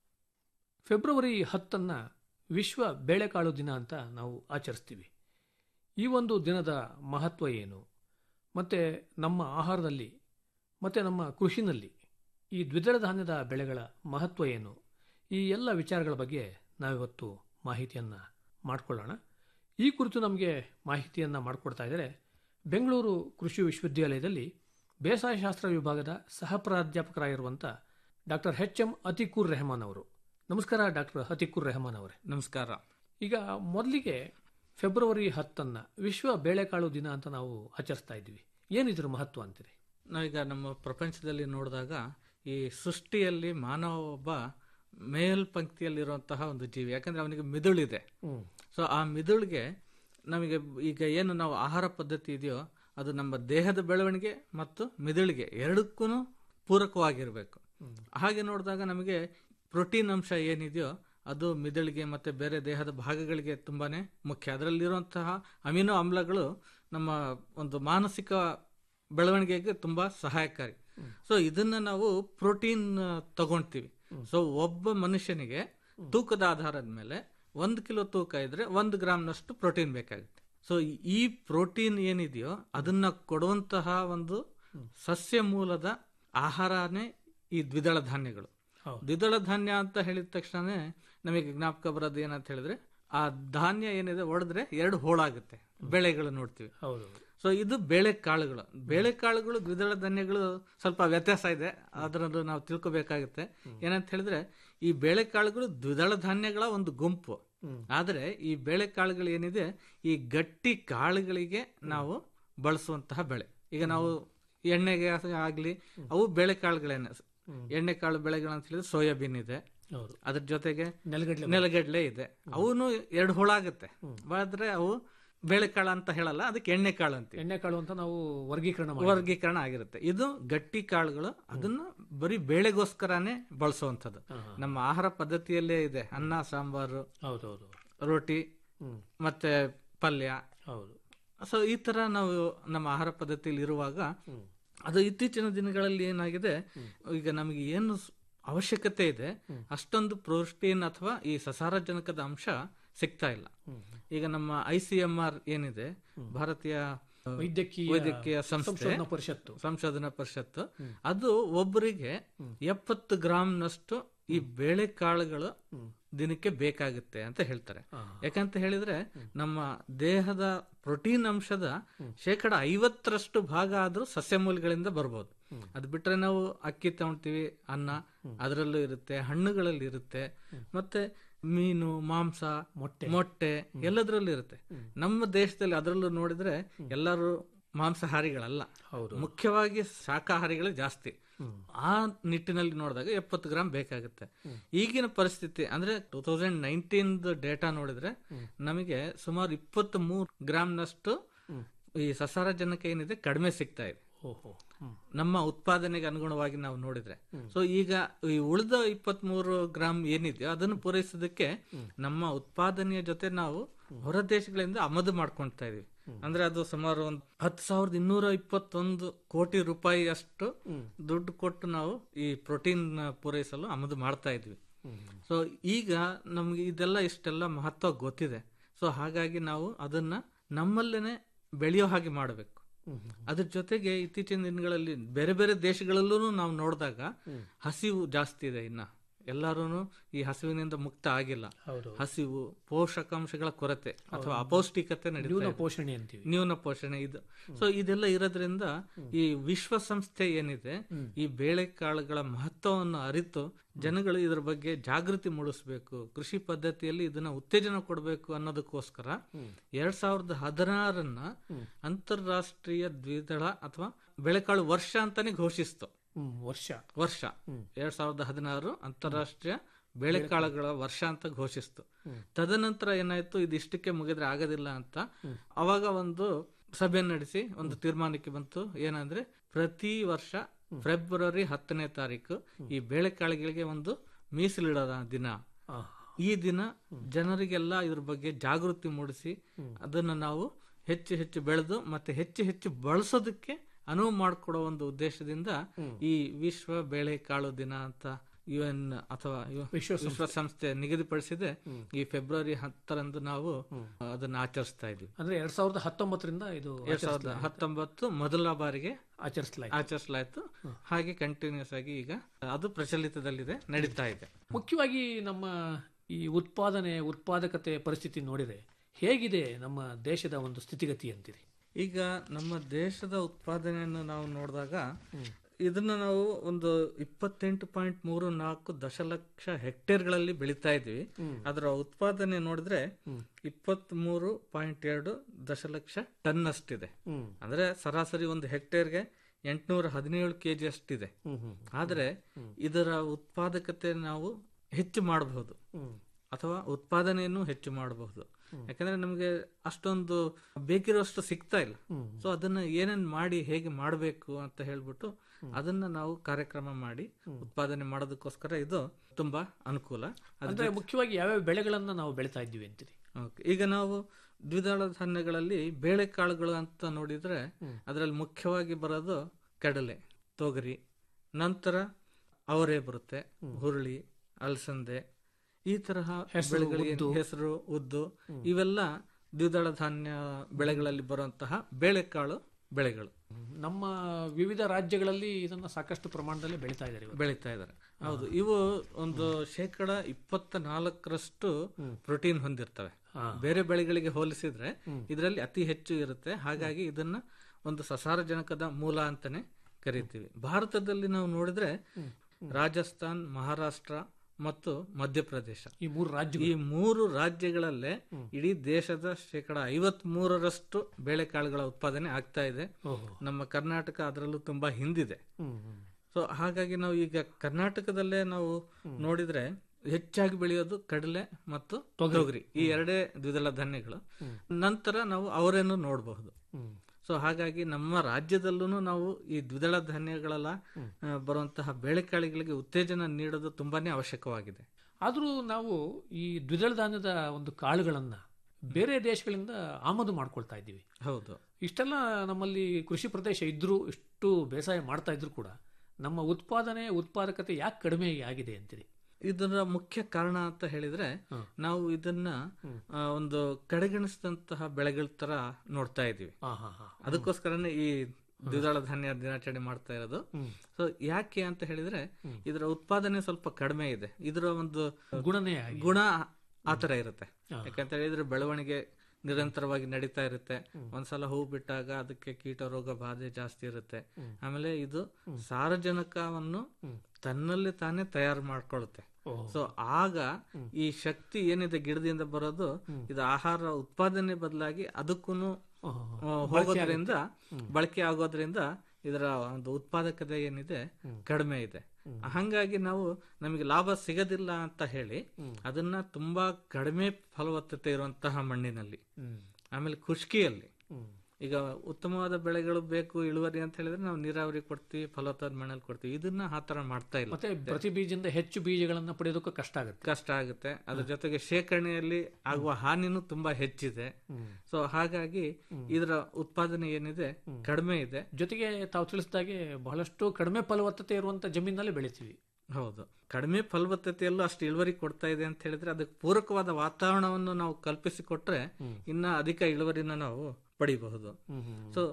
ಫೆಬ್ರವರಿ ಹತ್ತನ್ನ ವಿಶ್ವ ಬೇಳೆಕಾಳು ದಿನ ಅಂತ ನಾವು ಆಚರಿಸ್ತೀವಿ ಈ ಒಂದು ದಿನದ ಮಹತ್ವ ಏನು ಮತ್ತು ನಮ್ಮ ಆಹಾರದಲ್ಲಿ ಮತ್ತು ನಮ್ಮ ಕೃಷಿನಲ್ಲಿ ಈ ದ್ವಿದಳ ಧಾನ್ಯದ ಬೆಳೆಗಳ ಮಹತ್ವ ಏನು ಈ ಎಲ್ಲ ವಿಚಾರಗಳ ಬಗ್ಗೆ ನಾವಿವತ್ತು ಮಾಹಿತಿಯನ್ನು ಮಾಡಿಕೊಳ್ಳೋಣ ಈ ಕುರಿತು ನಮಗೆ ಮಾಹಿತಿಯನ್ನು ಮಾಡಿಕೊಡ್ತಾ ಇದ್ದಾರೆ ಬೆಂಗಳೂರು ಕೃಷಿ ವಿಶ್ವವಿದ್ಯಾಲಯದಲ್ಲಿ ಬೇಸಾಯ ಶಾಸ್ತ್ರ ವಿಭಾಗದ ಸಹ ಪ್ರಾಧ್ಯಾಪಕರಾಗಿರುವಂಥ doctor H M Atiqur Rehman ಅವರು ನಮಸ್ಕಾರ ಡಾಕ್ಟರ್ ಅತಿಕೂರ್ ರೆಹಮಾನ್ ಅವರೇ ನಮಸ್ಕಾರ ಈಗ ಮೊದಲಿಗೆ ಫೆಬ್ರವರಿ ಹತ್ತನ್ನು ವಿಶ್ವ ಬೇಳೆಕಾಳು ದಿನ ಅಂತ ನಾವು ಆಚರಿಸ್ತಾ ಇದ್ವಿ ಏನಿದ್ರ ಮಹತ್ವ ಅಂತೀರಿ ನಾವೀಗ ನಮ್ಮ ಪ್ರಪಂಚದಲ್ಲಿ ನೋಡಿದಾಗ ಈ ಸೃಷ್ಟಿಯಲ್ಲಿ ಮಾನವ ಒಬ್ಬ ಮೇಲ್ಪಂಕ್ತಿಯಲ್ಲಿರುವಂತಹ ಒಂದು ಜೀವಿ ಯಾಕಂದ್ರೆ ಅವನಿಗೆ ಮಿದುಳಿದೆ ಸೊ ಆ ಮಿದುಳಿಗೆ ನಮಗೆ ಈಗ ಏನು ನಾವು ಆಹಾರ ಪದ್ಧತಿ ಇದೆಯೋ ಅದು ನಮ್ಮ ದೇಹದ ಬೆಳವಣಿಗೆ ಮತ್ತು ಮಿದುಳಿಗೆ ಎರಡಕ್ಕೂ ಪೂರಕವಾಗಿರಬೇಕು ಹಾಗೆ ನೋಡಿದಾಗ ನಮಗೆ ಪ್ರೋಟೀನ್ ಅಂಶ ಏನಿದೆಯೋ ಅದು ಮಿದುಳಿಗೆ ಮತ್ತೆ ಬೇರೆ ದೇಹದ ಭಾಗಗಳಿಗೆ ತುಂಬಾನೇ ಮುಖ್ಯ ಅದರಲ್ಲಿರುವಂತಹ ಅಮಿನೋ ಆಮ್ಲಗಳು ನಮ್ಮ ಒಂದು ಮಾನಸಿಕ ಬೆಳವಣಿಗೆಗೆ ತುಂಬಾ ಸಹಾಯಕಾರಿ ಸೊ ಇದನ್ನ ನಾವು ಪ್ರೋಟೀನ್ ತಗೊಳ್ತೀವಿ ಸೊ ಒಬ್ಬ ಮನುಷ್ಯನಿಗೆ ತೂಕದ ಆಧಾರದ ಮೇಲೆ ಒಂದು ಕಿಲೋ ತೂಕ ಇದ್ರೆ ಒಂದು ಗ್ರಾಮ್ನಷ್ಟು ಪ್ರೋಟೀನ್ ಬೇಕಾಗುತ್ತೆ ಸೊ ಈ ಪ್ರೋಟೀನ್ ಏನಿದೆಯೋ ಅದನ್ನ ಕೊಡುವಂತಹ ಒಂದು ಸಸ್ಯ ಮೂಲದ ಆಹಾರನೇ ಈ ದ್ವಿದಳ ಧಾನ್ಯಗಳು ದ್ವಿದಳ ಧಾನ್ಯ ಅಂತ ಹೇಳಿದ ತಕ್ಷಣ ನಮಗೆ ಜ್ಞಾಪಕ ಬರೋದು ಏನಂತ ಹೇಳಿದ್ರೆ ಆ ಧಾನ್ಯ ಏನಿದೆ ಒಡೆದ್ರೆ ಎರಡು ಹೋಳಾಗುತ್ತೆ ಬೆಳೆಗಳು ನೋಡ್ತೀವಿ ಹೌದು ಸೊ ಇದು ಬೇಳೆಕಾಳುಗಳು ಬೇಳೆಕಾಳುಗಳು ದ್ವಿದಳ ಧಾನ್ಯಗಳು ಸ್ವಲ್ಪ ವ್ಯತ್ಯಾಸ ಇದೆ ಅದರದ್ದು ನಾವು ತಿಳ್ಕೊಬೇಕಾಗುತ್ತೆ ಏನಂತ ಹೇಳಿದ್ರೆ ಈ ಬೇಳೆಕಾಳುಗಳು ದ್ವಿದಳ ಧಾನ್ಯಗಳ ಒಂದು ಗುಂಪು ಆದರೆ ಈ ಬೇಳೆಕಾಳುಗಳು ಏನಿದೆ ಈ ಗಟ್ಟಿ ಕಾಳುಗಳಿಗೆ ನಾವು ಬಳಸುವಂತಹ ಬೆಳೆ ಈಗ ನಾವು ಎಣ್ಣೆಗೆ ಆಗ್ಲಿ ಅವು ಬೇಳೆಕಾಳುಗಳೇನೆ ಎಣ್ಣೆ ಕಾಳು ಬೆಳೆಗಳು ಅಂತ ಹೇಳಿದ್ರೆ ಸೋಯಾಬೀನ್ ಇದೆ ಹೌದು ಅದ್ರ ಜೊತೆಗೆ ನೆಲಗಡಲೆ ನೆಲಗಡಲೆ ಇದೆ ಅವನು ಎರಡು ಹೋಳಾಗುತ್ತೆ ಆದ್ರೆ ಅವು ಬೇಳೆಕಾಳು ಅಂತ ಹೇಳಲ್ಲ ಅದಕ್ಕೆ ಎಣ್ಣೆ ಕಾಳು ಅಂತೀವಿ ಎಣ್ಣೆ ಕಾಳು ಅಂತ ನಾವು ವರ್ಗೀಕರಣ ಮಾಡಿ ವರ್ಗೀಕರಣ ಆಗಿರುತ್ತೆ ಇದು ಗಟ್ಟಿ ಕಾಳುಗಳು ಅದನ್ನ ಬರೀ ಬೇಳೆಗೋಸ್ಕರನೇ ಬಳಸುವಂಥದ್ದು ನಮ್ಮ ಆಹಾರ ಪದ್ಧತಿಯಲ್ಲೇ ಇದೆ ಅನ್ನ ಸಾಂಬಾರು ಹೌದೌದು ರೋಟಿ ಮತ್ತೆ ಪಲ್ಯ ಹೌದು ಸೊ ಈ ತರ ನಾವು ನಮ್ಮ ಆಹಾರ ಪದ್ಧತಿಯಲ್ಲಿ ಇರುವಾಗ ಅದು ಇತ್ತೀಚಿನ ದಿನಗಳಲ್ಲಿ ಏನಾಗಿದೆ ಈಗ ನಮಗೆ ಏನು ಸ್- ಅವಶ್ಯಕತೆ ಇದೆ ಅಷ್ಟೊಂದು ಪ್ರೋಟೀನ್ ಅಥವಾ ಈ ಸಸಾರಜನಕದ ಅಂಶ ಸಿಗ್ತಾ ಇಲ್ಲ ಈಗ ನಮ್ಮ ಐ ಸಿ ಎಂ ಆರ್ ಏನಿದೆ ಭಾರತೀಯ ಆ, ವೈದ್ಯಕೀಯ ವೈದ್ಯಕೀಯ ಸಂಸ್ಥೆ ಸಂಶೋಧನಾ ಪರಿಷತ್ತು. ಸಂಶೋಧನಾ ಪರಿಷತ್ತು ಅದು ಒಬ್ಬರಿಗೆ ಎಪ್ಪತ್ತು ಗ್ರಾಮ್ನಷ್ಟು ಈ ಬೇಳೆಕಾಳುಗಳು ದಿನಕ್ಕೆ ಬೇಕಾಗುತ್ತೆ ಅಂತ ಹೇಳ್ತಾರೆ ಯಾಕಂತ ಹೇಳಿದ್ರೆ ನಮ್ಮ ದೇಹದ ಪ್ರೋಟೀನ್ ಅಂಶದ ಶೇಕಡ ಐವತ್ತರಷ್ಟು ಭಾಗ ಆದ್ರೂ ಸಸ್ಯ ಮೂಲಗಳಿಂದ ಬರ್ಬೋದು ಅದು ಬಿಟ್ರೆ ನಾವು ಅಕ್ಕಿ ತಗೊಳ್ತೀವಿ ಅನ್ನ ಅದರಲ್ಲೂ ಇರುತ್ತೆ ಹಣ್ಣುಗಳಲ್ಲಿ ಇರುತ್ತೆ ಮತ್ತೆ ಮೀನು ಮಾಂಸ ಮೊಟ್ಟೆ ಮೊಟ್ಟೆ ಎಲ್ಲದರಲ್ಲೂ ಇರುತ್ತೆ ನಮ್ಮ ದೇಶದಲ್ಲಿ ಅದರಲ್ಲೂ ನೋಡಿದ್ರೆ ಎಲ್ಲರೂ ಮಾಂಸಾಹಾರಿಗಳಲ್ಲ ಮುಖ್ಯವಾಗಿ ಶಾಕಾಹಾರಿಗಳು ಜಾಸ್ತಿ ಆ ನಿಟ್ಟಿನಲ್ಲಿ ನೋಡಿದಾಗ ಎಪ್ಪತ್ತು ಗ್ರಾಮ್ ಬೇಕಾಗುತ್ತೆ ಈಗಿನ ಪರಿಸ್ಥಿತಿ ಅಂದ್ರೆ ಟೂ ತೌಸಂಡ್ ನೈನ್ಟೀನ್ ಡೇಟಾ ನೋಡಿದ್ರೆ ನಮಗೆ ಸುಮಾರು ಇಪ್ಪತ್ತ್ ಮೂರು ಗ್ರಾಮ್ನಷ್ಟು ಈ ಸಸಾರಜನಕ ಏನಿದೆ ಕಡಿಮೆ ಸಿಗ್ತಾ ಇದೆ ಓಹೋ ನಮ್ಮ ಉತ್ಪಾದನೆಗೆ ಅನುಗುಣವಾಗಿ ನಾವು ನೋಡಿದ್ರೆ ಸೊ ಈಗ ಈ ಉಳಿದ ಇಪ್ಪತ್ತ್ ಮೂರು ಗ್ರಾಮ್ ಏನಿದೆಯೋ ಅದನ್ನು ಪೂರೈಸೋದಕ್ಕೆ ನಮ್ಮ ಉತ್ಪಾದನೆಯ ಜೊತೆ ನಾವು ಹೊರ ದೇಶಗಳಿಂದ ಆಮದು ಮಾಡ್ಕೊಳ್ತಾ ಇದೀವಿ ಅಂದ್ರೆ ಅದು ಸುಮಾರು ಒಂದು ಹತ್ತು ಸಾವಿರದ ಇನ್ನೂರ ಇಪ್ಪತ್ತೊಂದು ಕೋಟಿ ರೂಪಾಯಿ ಅಷ್ಟು ದುಡ್ಡು ಕೊಟ್ಟು ನಾವು ಈ ಪ್ರೋಟೀನ್ ಪೂರೈಸಲು ಆಮದು ಮಾಡ್ತಾ ಇದ್ವಿ ಸೊ ಈಗ ನಮ್ಗೆ ಇದೆಲ್ಲ ಇಷ್ಟೆಲ್ಲ ಮಹತ್ವ ಗೊತ್ತಿದೆ ಸೊ ಹಾಗಾಗಿ ನಾವು ಅದನ್ನ ನಮ್ಮಲ್ಲೇನೆ ಬೆಳೆಯೋ ಹಾಗೆ ಮಾಡಬೇಕು ಅದ್ರ ಜೊತೆಗೆ ಇತ್ತೀಚಿನ ದಿನಗಳಲ್ಲಿ ಬೇರೆ ಬೇರೆ ದೇಶಗಳಲ್ಲೂ ನಾವು ನೋಡಿದಾಗ ಹಸಿವು ಜಾಸ್ತಿ ಇದೆ ಇನ್ನ ಎಲ್ಲರೂ ಈ ಹಸಿವಿನಿಂದ ಮುಕ್ತ ಆಗಿಲ್ಲ ಹೌದು. ಹಸಿವು ಪೋಷಕಾಂಶಗಳ ಕೊರತೆ ಅಥವಾ ಅಪೌಷ್ಟಿಕತೆ ನಡೀತಾ ನ್ಯೂನ ಇದೆ. ಪೋಷಣೆ ಅಂತೀವಿ. ನ್ಯೂನ ಪೋಷಣೆ ಇದು ಸೊ ಇದೆಲ್ಲ ಇರೋದ್ರಿಂದ ಈ ವಿಶ್ವಸಂಸ್ಥೆ ಏನಿದೆ ಈ ಬೇಳೆಕಾಳುಗಳ ಮಹತ್ವವನ್ನು ಅರಿತು ಜನಗಳು ಇದರ ಬಗ್ಗೆ ಜಾಗೃತಿ ಮೂಡಿಸಬೇಕು ಕೃಷಿ ಪದ್ಧತಿಯಲ್ಲಿ ಇದನ್ನ ಉತ್ತೇಜನ ಕೊಡಬೇಕು ಅನ್ನೋದಕ್ಕೋಸ್ಕರ ಎರಡ್ ಸಾವಿರದ ಹದಿನಾರನ್ನ ಅಂತಾರಾಷ್ಟ್ರೀಯ ದ್ವಿದಳ ಅಥವಾ ಬೆಳೆಕಾಳು ವರ್ಷ ಅಂತಾನೆ ಘೋಷಿಸ್ತು ಹ್ಮ್, ವರ್ಷ ವರ್ಷ ಎರಡ್ ಸಾವಿರದ ಹದಿನಾರು ಅಂತಾರಾಷ್ಟ್ರೀಯ ಬೇಳೆಕಾಳುಗಳ ವರ್ಷ ಅಂತ ಘೋಷಿಸ್ತು ತದನಂತರ ಏನಾಯ್ತು ಇದಿಷ್ಟಕ್ಕೆ ಮುಗಿದ್ರೆ ಆಗೋದಿಲ್ಲ ಅಂತ ಅವಾಗ ಒಂದು ಸಭೆ ನಡೆಸಿ ಒಂದು ತೀರ್ಮಾನಕ್ಕೆ ಬಂತು ಏನಂದ್ರೆ ಪ್ರತಿ ವರ್ಷ ಫೆಬ್ರವರಿ ಹತ್ತನೇ ತಾರೀಕು ಈ ಬೇಳೆಕಾಳುಗಳಿಗೆ ಒಂದು ಮೀಸಲಿಡೋದ ದಿನ ಈ ದಿನ ಜನರಿಗೆಲ್ಲ ಇದ್ರ ಬಗ್ಗೆ ಜಾಗೃತಿ ಮೂಡಿಸಿ ಅದನ್ನ ನಾವು ಹೆಚ್ಚು ಹೆಚ್ಚು ಬೆಳೆದು ಮತ್ತೆ ಹೆಚ್ಚು ಹೆಚ್ಚು ಬಳಸೋದಕ್ಕೆ ಅನುವು ಮಾಡಿಕೊಡೋ ಒಂದು ಉದ್ದೇಶದಿಂದ ಈ ವಿಶ್ವ ಬೇಳೆಕಾಳು ದಿನ ಅಂತ ಯು ಎನ್ ಅಥವಾ ಯು- ವಿಶ್ವಸಂಸ್ಥೆ. ವಿಶ್ವಸಂಸ್ಥೆ ನಿಗದಿಪಡಿಸಿದೆ ಈ ಫೆಬ್ರವರಿ ಹತ್ತರಂದು ನಾವು ಅದನ್ನ ಆಚರಿಸ್ತಾ ಇದ್ವಿ ಅಂದ್ರೆ ಎರಡ್ ಸಾವಿರದ ಹತ್ತೊಂಬತ್ತರಿಂದ ಇದು ಎರಡ್ ಸಾವಿರದ ಹತ್ತೊಂಬತ್ತು ಮೊದಲ ಬಾರಿಗೆ ಆಚರಿಸಲಾಯ್ತು ಆಚರಿಸಲಾಯ್ತು ಹಾಗೆ ಕಂಟಿನ್ಯೂಸ್ ಆಗಿ ಈಗ ಅದು ಪ್ರಚಲಿತದಲ್ಲಿದೆ ನಡೀತಾ ಇದೆ ಮುಖ್ಯವಾಗಿ ನಮ್ಮ ಈ ಉತ್ಪಾದನೆ ಉತ್ಪಾದಕತೆ ಪರಿಸ್ಥಿತಿ ನೋಡಿದ್ರೆ ಹೇಗಿದೆ ನಮ್ಮ ದೇಶದ ಒಂದು ಸ್ಥಿತಿಗತಿ ಅಂತೀರಿ ಈಗ ನಮ್ಮ ದೇಶದ ಉತ್ಪಾದನೆಯನ್ನು ನಾವು ನೋಡಿದಾಗ ಇದನ್ನ ನಾವು ಒಂದು ಇಪ್ಪತ್ತೆಂಟು ಪಾಯಿಂಟ್ ಮೂರು ನಾಲ್ಕು ದಶಲಕ್ಷ ಹೆಕ್ಟೇರ್ಗಳಲ್ಲಿ ಬೆಳೀತಾ ಇದ್ವಿ ಅದರ ಉತ್ಪಾದನೆ ನೋಡಿದ್ರೆ ಇಪ್ಪತ್ತ್ ಮೂರು ಪಾಯಿಂಟ್ ಎರಡು ದಶಲಕ್ಷ ಟನ್ ಅಷ್ಟಿದೆ ಅಂದ್ರೆ ಸರಾಸರಿ ಒಂದು ಹೆಕ್ಟೇರ್ಗೆ ಎಂಟುನೂರ ಹದಿನೇಳು ಕೆಜಿ ಅಷ್ಟಿದೆ ಆದ್ರೆ ಇದರ ಉತ್ಪಾದಕತೆ ನಾವು ಹೆಚ್ಚು ಮಾಡಬಹುದು ಅಥವಾ ಉತ್ಪಾದನೆಯನ್ನು ಹೆಚ್ಚು ಮಾಡಬಹುದು ಯಾಕಂದ್ರೆ ನಮಗೆ ಅಷ್ಟೊಂದು ಬೇಕಿರೋಷ್ಟು ಸಿಗ್ತಾ ಇಲ್ಲ ಸೊ ಅದನ್ನ ಏನೇನ್ ಮಾಡಿ ಹೇಗೆ ಮಾಡಬೇಕು ಅಂತ ಹೇಳ್ಬಿಟ್ಟು ಅದನ್ನ ನಾವು ಕಾರ್ಯಕ್ರಮ ಮಾಡಿ ಉತ್ಪಾದನೆ ಮಾಡೋದಕ್ಕೋಸ್ಕರ ಇದು ತುಂಬಾ ಅನುಕೂಲ ಅದ್ರ ಅಂದ್ರೆ ಜೊತೆ- ಮುಖ್ಯವಾಗಿ ಯಾವ್ಯಾವ ಬೆಳೆಗಳನ್ನ ನಾವು ಬೆಳಿತಾ ಇದ್ದೀವಿ ಅಂತೀರಿ Okay. ಈಗ ನಾವು ದ್ವಿದಳ ಧಾನ್ಯಗಳಲ್ಲಿ ಬೇಳೆಕಾಳುಗಳು ಅಂತ ನೋಡಿದ್ರೆ ಅದರಲ್ಲಿ ಮುಖ್ಯವಾಗಿ ಬರೋದು ಕಡಲೆ ತೊಗರಿ ನಂತರ ಅವರೇ ಬರುತ್ತೆ ಹುರುಳಿ ಅಲಸಂದೆ ಈ ತರಹ ಹೆಸರು, ಬೆಳೆಗಳಿಗೆ ಉದ್ದು. ಹೆಸರು ಉದ್ದು ಇವೆಲ್ಲ ದ್ವಿದಳ ಧಾನ್ಯ ಬೆಳೆಗಳಲ್ಲಿ ಬರುವಂತಹ ಬೇಳೆಕಾಳು ಬೆಳೆಗಳು ನಮ್ಮ ವಿವಿಧ ರಾಜ್ಯಗಳಲ್ಲಿ ಇದನ್ನ ಸಾಕಷ್ಟು ಪ್ರಮಾಣದಲ್ಲಿ ಬೆಳೀತಾ ಇದ್ದಾರೆ ಇವತ್ತು. ಬೆಳೀತಾ ಇದ್ದಾರೆ ಹೌದು ಇವು ಒಂದು ಶೇಕಡ ಇಪ್ಪತ್ತ ನಾಲ್ಕರಷ್ಟು ಪ್ರೋಟೀನ್ ಹೊಂದಿರ್ತವೆ ಬೇರೆ ಬೆಳೆಗಳಿಗೆ ಹೋಲಿಸಿದ್ರೆ ಇದರಲ್ಲಿ ಅತಿ ಹೆಚ್ಚು ಇರುತ್ತೆ ಹಾಗಾಗಿ ಇದನ್ನ ಒಂದು ಸಸಾರಜನಕದ ಮೂಲ ಅಂತಾನೆ ಕರಿತೀವಿ ಭಾರತದಲ್ಲಿ ನಾವು ನೋಡಿದ್ರೆ ರಾಜಸ್ಥಾನ್ ಮಹಾರಾಷ್ಟ್ರ ಮತ್ತು ಮಧ್ಯಪ್ರದೇಶ ಈ ಮೂರು ರಾಜ್ಯ ಈ ಮೂರು ರಾಜ್ಯಗಳಲ್ಲೇ ಇಡೀ ದೇಶದ ಶೇಕಡ ಐವತ್ ಮೂರರಷ್ಟು ಬೇಳೆಕಾಳುಗಳ ಉತ್ಪಾದನೆ ಆಗ್ತಾ ಇದೆ ನಮ್ಮ ಕರ್ನಾಟಕ ಅದರಲ್ಲೂ ತುಂಬಾ ಹಿಂದಿದೆ ಸೊ ಹಾಗಾಗಿ ನಾವು ಈಗ ಕರ್ನಾಟಕದಲ್ಲೇ ನಾವು ನೋಡಿದ್ರೆ ಹೆಚ್ಚಾಗಿ ಬೆಳೆಯೋದು ಕಡಲೆ ಮತ್ತು ತೊಗರಿ ಈ ಎರಡೇ ದ್ವಿದಳ ಧಾನ್ಯಗಳು ನಂತರ ನಾವು ಅವರೇನು ನೋಡಬಹುದು ಸೊ ಹಾಗಾಗಿ ನಮ್ಮ ರಾಜ್ಯದಲ್ಲೂ ನಾವು ಈ ದ್ವಿದಳ ಧಾನ್ಯಗಳೆಲ್ಲ ಆ, ಬರುವಂತಹ ಬೇಳೆಕಾಳುಗಳಿಗೆ ಉತ್ತೇಜನ ನೀಡೋದು ತುಂಬಾನೇ ಅವಶ್ಯಕವಾಗಿದೆ ಆದ್ರೂ ನಾವು ಈ ದ್ವಿದಳ ಧಾನ್ಯದ ಒಂದು ಕಾಳುಗಳನ್ನ ಬೇರೆ ದೇಶಗಳಿಂದ ಆಮದು ಮಾಡ್ಕೊಳ್ತಾ ಇದ್ದೀವಿ ಹೌದು ಇಷ್ಟೆಲ್ಲ ನಮ್ಮಲ್ಲಿ ಕೃಷಿ ಪ್ರದೇಶ ಇದ್ರೂ ಇಷ್ಟು ಬೇಸಾಯ ಮಾಡ್ತಾ ಇದ್ರು ಕೂಡ ನಮ್ಮ ಉತ್ಪಾದನೆ ಉತ್ಪಾದಕತೆ ಯಾಕೆ ಕಡಿಮೆ ಆಗಿದೆ ಅಂತೀರಿ ಇದರ ಮುಖ್ಯ ಕಾರಣ ಅಂತ ಹೇಳಿದ್ರೆ ನಾವು ಇದನ್ನ ಆ, ಒಂದು ಕಡೆಗಣಿಸಿದಂತಹ ಬೆಳೆಗಳ ತರ ನೋಡ್ತಾ ಇದೀವಿ ಅದಕ್ಕೋಸ್ಕರನೇ ಈ ದ್ವಿದಳ ಧಾನ್ಯ ದಿನಾಚರಣೆ ಮಾಡ್ತಾ ಇರೋದು ಸೊ ಯಾಕೆ ಅಂತ ಹೇಳಿದ್ರೆ ಇದರ ಉತ್ಪಾದನೆ ಸ್ವಲ್ಪ ಕಡಿಮೆ ಇದೆ ಇದರ ಒಂದು ಗುಣನೇ ಹಾಗೆ. ಗುಣ ಆತರ ಇರುತ್ತೆ ಯಾಕಂತ ಹೇಳಿದ್ರೆ ಬೆಳವಣಿಗೆ ನಿರಂತರವಾಗಿ ನಡೀತಾ ಇರುತ್ತೆ ಒಂದ್ಸಲ ಹೂ ಬಿಟ್ಟಾಗ ಅದಕ್ಕೆ ಕೀಟ ರೋಗ ಬಾಧೆ ಜಾಸ್ತಿ ಇರುತ್ತೆ ಆಮೇಲೆ ಇದು ಸಾರಜನಕವನ್ನು ತನ್ನಲ್ಲಿ ತಾನೇ ತಯಾರು ಮಾಡ್ಕೊಳ್ಳುತ್ತೆ ಸೊ ಆಗ ಈ ಶಕ್ತಿ ಏನಿದೆ ಗಿಡದಿಂದ ಬರೋದು ಇದು ಆಹಾರ ಉತ್ಪಾದನೆ ಬದಲಾಗಿ ಅದಕ್ಕೂ ಹೋಗೋದ್ರಿಂದ ಬಳಕೆ ಆಗೋದ್ರಿಂದ ಇದರ ಒಂದು ಉತ್ಪಾದಕತೆ ಏನಿದೆ ಕಡಿಮೆ ಇದೆ ಹಂಗಾಗಿ ನಾವು ನಮಗೆ ಲಾಭ ಸಿಗದಿಲ್ಲ ಅಂತ ಹೇಳಿ ಅದನ್ನ ತುಂಬಾ ಕಡಿಮೆ ಫಲವತ್ತತೆ ಇರುವಂತಹ ಮಣ್ಣಿನಲ್ಲಿ ಆಮೇಲೆ ಖುಷ್ಕಿಯಲ್ಲಿ ಈಗ ಉತ್ತಮವಾದ ಬೆಳೆಗಳು ಬೇಕು ಇಳುವರಿ ಅಂತ ಹೇಳಿದ್ರೆ ನಾವು ನೀರಾವರಿ ಕೊಡ್ತೀವಿ ಫಲವತ್ತಾದ ಮಣ್ಣಲ್ಲಿ ಕೊಡ್ತೀವಿ ಇದನ್ನ ಆ ತರ ಮಾಡ್ತಾ ಇಲ್ಲ ಮತ್ತೆ ಪ್ರತಿ ಬೀಜದಿಂದ ಹೆಚ್ಚು ಬೀಜಗಳನ್ನ ಪಡೆಯೋದಕ್ಕೂ ಕಷ್ಟ ಆಗುತ್ತೆ ಕಷ್ಟ ಆಗುತ್ತೆ ಅದ್ರ ಜೊತೆಗೆ ಶೇಖರಣೆಯಲ್ಲಿ ಆಗುವ ಹಾನಿನೂ ತುಂಬಾ ಹೆಚ್ಚಿದೆ ಸೊ ಹಾಗಾಗಿ ಇದರ ಉತ್ಪಾದನೆ ಏನಿದೆ ಕಡಿಮೆ ಇದೆ ಜೊತೆಗೆ ತಾವು ತಿಳಿಸಿದಾಗೆ ಬಹಳಷ್ಟು ಕಡಿಮೆ ಫಲವತ್ತತೆ ಇರುವಂತ ಜಮೀನಲ್ಲಿ ಬೆಳಿತೀವಿ ಹೌದು ಕಡಿಮೆ ಫಲವತ್ತತೆಯಲ್ಲೂ ಅಷ್ಟು ಇಳುವರಿ ಕೊಡ್ತಾ ಇದೆ ಅಂತ ಹೇಳಿದ್ರೆ ಅದಕ್ಕೆ ಪೂರಕವಾದ ವಾತಾವರಣವನ್ನು ನಾವು ಕಲ್ಪಿಸಿಕೊಟ್ರೆ ಇನ್ನ ಅಧಿಕ ಇಳುವರಿನ ನಾವು ಪಡಿಬಹುದು ಸೊ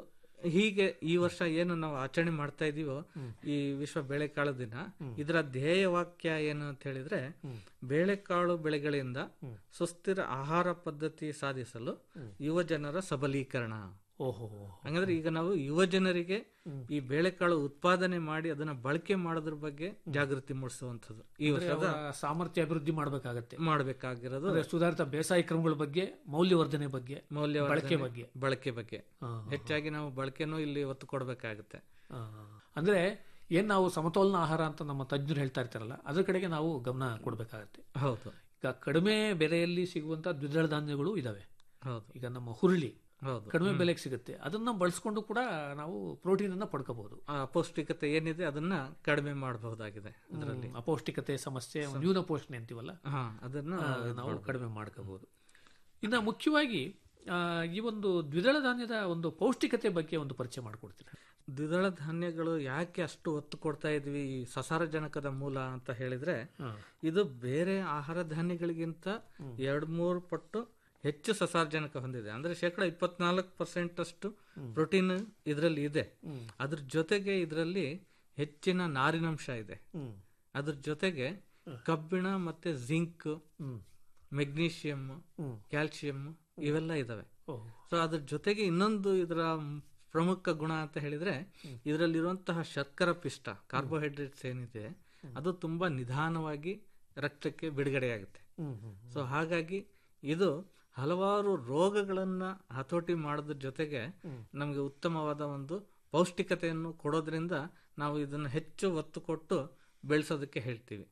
ಹೀಗೆ ಈ ವರ್ಷ ಏನು ನಾವು ಆಚರಣೆ ಮಾಡ್ತಾ ಇದೀವೋ ಈ ವಿಶ್ವ ಬೇಳೆಕಾಳು ದಿನ ಇದರ ಧ್ಯೇಯ ವಾಕ್ಯ ಏನು ಅಂತ ಹೇಳಿದ್ರೆ ಬೇಳೆಕಾಳು ಬೆಳೆಗಳಿಂದ ಸುಸ್ಥಿರ ಆಹಾರ ಪದ್ಧತಿ ಸಾಧಿಸಲು ಯುವ ಜನರ ಸಬಲೀಕರಣ ಓಹೋ ಹಂಗಂದ್ರೆ ಈಗ ನಾವು ಯುವ ಜನರಿಗೆ ಈ ಬೇಳೆಕಾಳು ಉತ್ಪಾದನೆ ಮಾಡಿ ಅದನ್ನ ಬಳಕೆ ಮಾಡೋದ್ರ ಬಗ್ಗೆ ಜಾಗೃತಿ ಮೂಡಿಸುವಂಥದ್ದು ಈ ಅಂದ್ರೆ ವರ್ಷದ ಅವರ ಸಾಮರ್ಥ್ಯ ಅಭಿವೃದ್ಧಿ ಮಾಡಬೇಕಾಗತ್ತೆ ಮಾಡಬೇಕಾಗಿರೋದು ಅಂದ್ರೆ ಸುಧಾರಿತ ಬೇಸಾಯ ಕ್ರಮಗಳ ಬಗ್ಗೆ ಮೌಲ್ಯವರ್ಧನೆ ಬಗ್ಗೆ ಮೌಲ್ಯವರ್ಧನೆ, ಬಳಕೆ ಬಗ್ಗೆ ಬಳಕೆ ಬಗ್ಗೆ ಹಾ, ಹಾ. ಹೆಚ್ಚಾಗಿ ನಾವು ಬಳಕೆನೂ ಇಲ್ಲಿ ಒತ್ತು ಕೊಡಬೇಕಾಗುತ್ತೆ ಆ, ಅಂದ್ರೆ ಏನ್ ನಾವು ಸಮತೋಲನ ಆಹಾರ ಅಂತ ನಮ್ಮ ತಜ್ಞರು ಹೇಳ್ತಾ ಇರ್ತಾರಲ್ಲ ಅದ್ರ ಕಡೆಗೆ ನಾವು ಗಮನ ಕೊಡಬೇಕಾಗತ್ತೆ ಹೌದು ಈಗ ಕಡಿಮೆ ಬೆಲೆಯಲ್ಲಿ ಸಿಗುವಂತ ದ್ವಿದಳ ಧಾನ್ಯಗಳು ಇದಾವೆ ಹೌದು ಈಗ ನಮ್ಮ ಹುರುಳಿ ಹೌದು ಕಡಿಮೆ ಹ್ಮ್. ಬೆಲೆಗೆ ಸಿಗುತ್ತೆ ಅದನ್ನ ಬಳಸ್ಕೊಂಡು ಕೂಡ ನಾವು ಪ್ರೋಟೀನ್ ಅನ್ನ ಪಡ್ಕೋಬಹುದು ಆ ಅಪೌಷ್ಟಿಕತೆ ಏನಿದೆ ಅದನ್ನ ಕಡಿಮೆ ಮಾಡಬಹುದಾಗಿದೆ ಅದರಲ್ಲಿ ಅಪೌಷ್ಟಿಕತೆ ಸಮಸ್ಯೆ ನ್ಯೂನ ಪೋಷಣೆ ಅಂತೀವಲ್ಲ ಹಾ, ಅದನ್ನ ಆ, ಇದ್ ನಾವು ಮಾಡ್ಬೋದು. ಕಡಿಮೆ ಮಾಡ್ಕೋಬಹುದು ಇನ್ನು ಮುಖ್ಯವಾಗಿ ಆ, ಈ ಒಂದು ದ್ವಿದಳ ಧಾನ್ಯದ ಒಂದು ಪೌಷ್ಟಿಕತೆ ಬಗ್ಗೆ ಒಂದು ಪರಿಚಯ ಮಾಡಿಕೊಡ್ತೀರಾ ದ್ವಿದಳ ಧಾನ್ಯಗಳು ಯಾಕೆ ಅಷ್ಟು ಒತ್ತು ಕೊಡ್ತಾ ಇದ್ವಿ ಈ ಸಸಾರಜನಕದ ಮೂಲ ಅಂತ ಹೇಳಿದ್ರೆ ಇದು ಬೇರೆ ಆಹಾರ ಧಾನ್ಯಗಳಿಗಿಂತ ಎರಡ್ ಮೂರು ಪಟ್ಟು ಹೆಚ್ಚು ಸಸಾರಜನಕ ಹೊಂದಿದೆ ಅಂದ್ರೆ ಶೇಕಡ ಇಪ್ಪತ್ನಾಲ್ಕು ಪರ್ಸೆಂಟ್ ಅಷ್ಟು ಪ್ರೋಟೀನ್ ಇದರಲ್ಲಿ ಇದೆ ಅದ್ರ ಜೊತೆಗೆ ಇದರಲ್ಲಿ ಹೆಚ್ಚಿನ ನಾರಿನಂಶ ಇದೆ ಅದ್ರ ಜೊತೆಗೆ ಕಬ್ಬಿಣ ಮತ್ತೆ ಜಿಂಕ್ ಮೆಗ್ನೀಷಿಯಂ ಕ್ಯಾಲ್ಸಿಯಂ ಇವೆಲ್ಲ ಇದಾವೆ ಸೊ ಅದ್ರ ಜೊತೆಗೆ ಇನ್ನೊಂದು ಇದರ ಪ್ರಮುಖ ಗುಣ ಅಂತ ಹೇಳಿದ್ರೆ ಇದರಲ್ಲಿರುವಂತಹ ಶರ್ಕರ ಪಿಷ್ಟ ಕಾರ್ಬೋಹೈಡ್ರೇಟ್ಸ್ ಏನಿದೆ ಅದು ತುಂಬಾ ನಿಧಾನವಾಗಿ ರಕ್ತಕ್ಕೆ ಬಿಡುಗಡೆಯಾಗುತ್ತೆ ಸೊ ಹಾಗಾಗಿ ಇದು ಹಲವಾರು ರೋಗಗಳನ್ನ ಹತೋಟಿ ಮಾಡೋದ್ರ ಜೊತೆಗೆ ನಮಗೆ ಉತ್ತಮವಾದ ಒಂದು ಪೌಷ್ಟಿಕತೆಯನ್ನು ಕೊಡೋದ್ರಿಂದ ನಾವು ಇದನ್ನು ಹೆಚ್ಚು ಒತ್ತು ಕೊಟ್ಟು ಬೆಳೆಸೋದಕ್ಕೆ ಹೇಳ್ತೀವಿ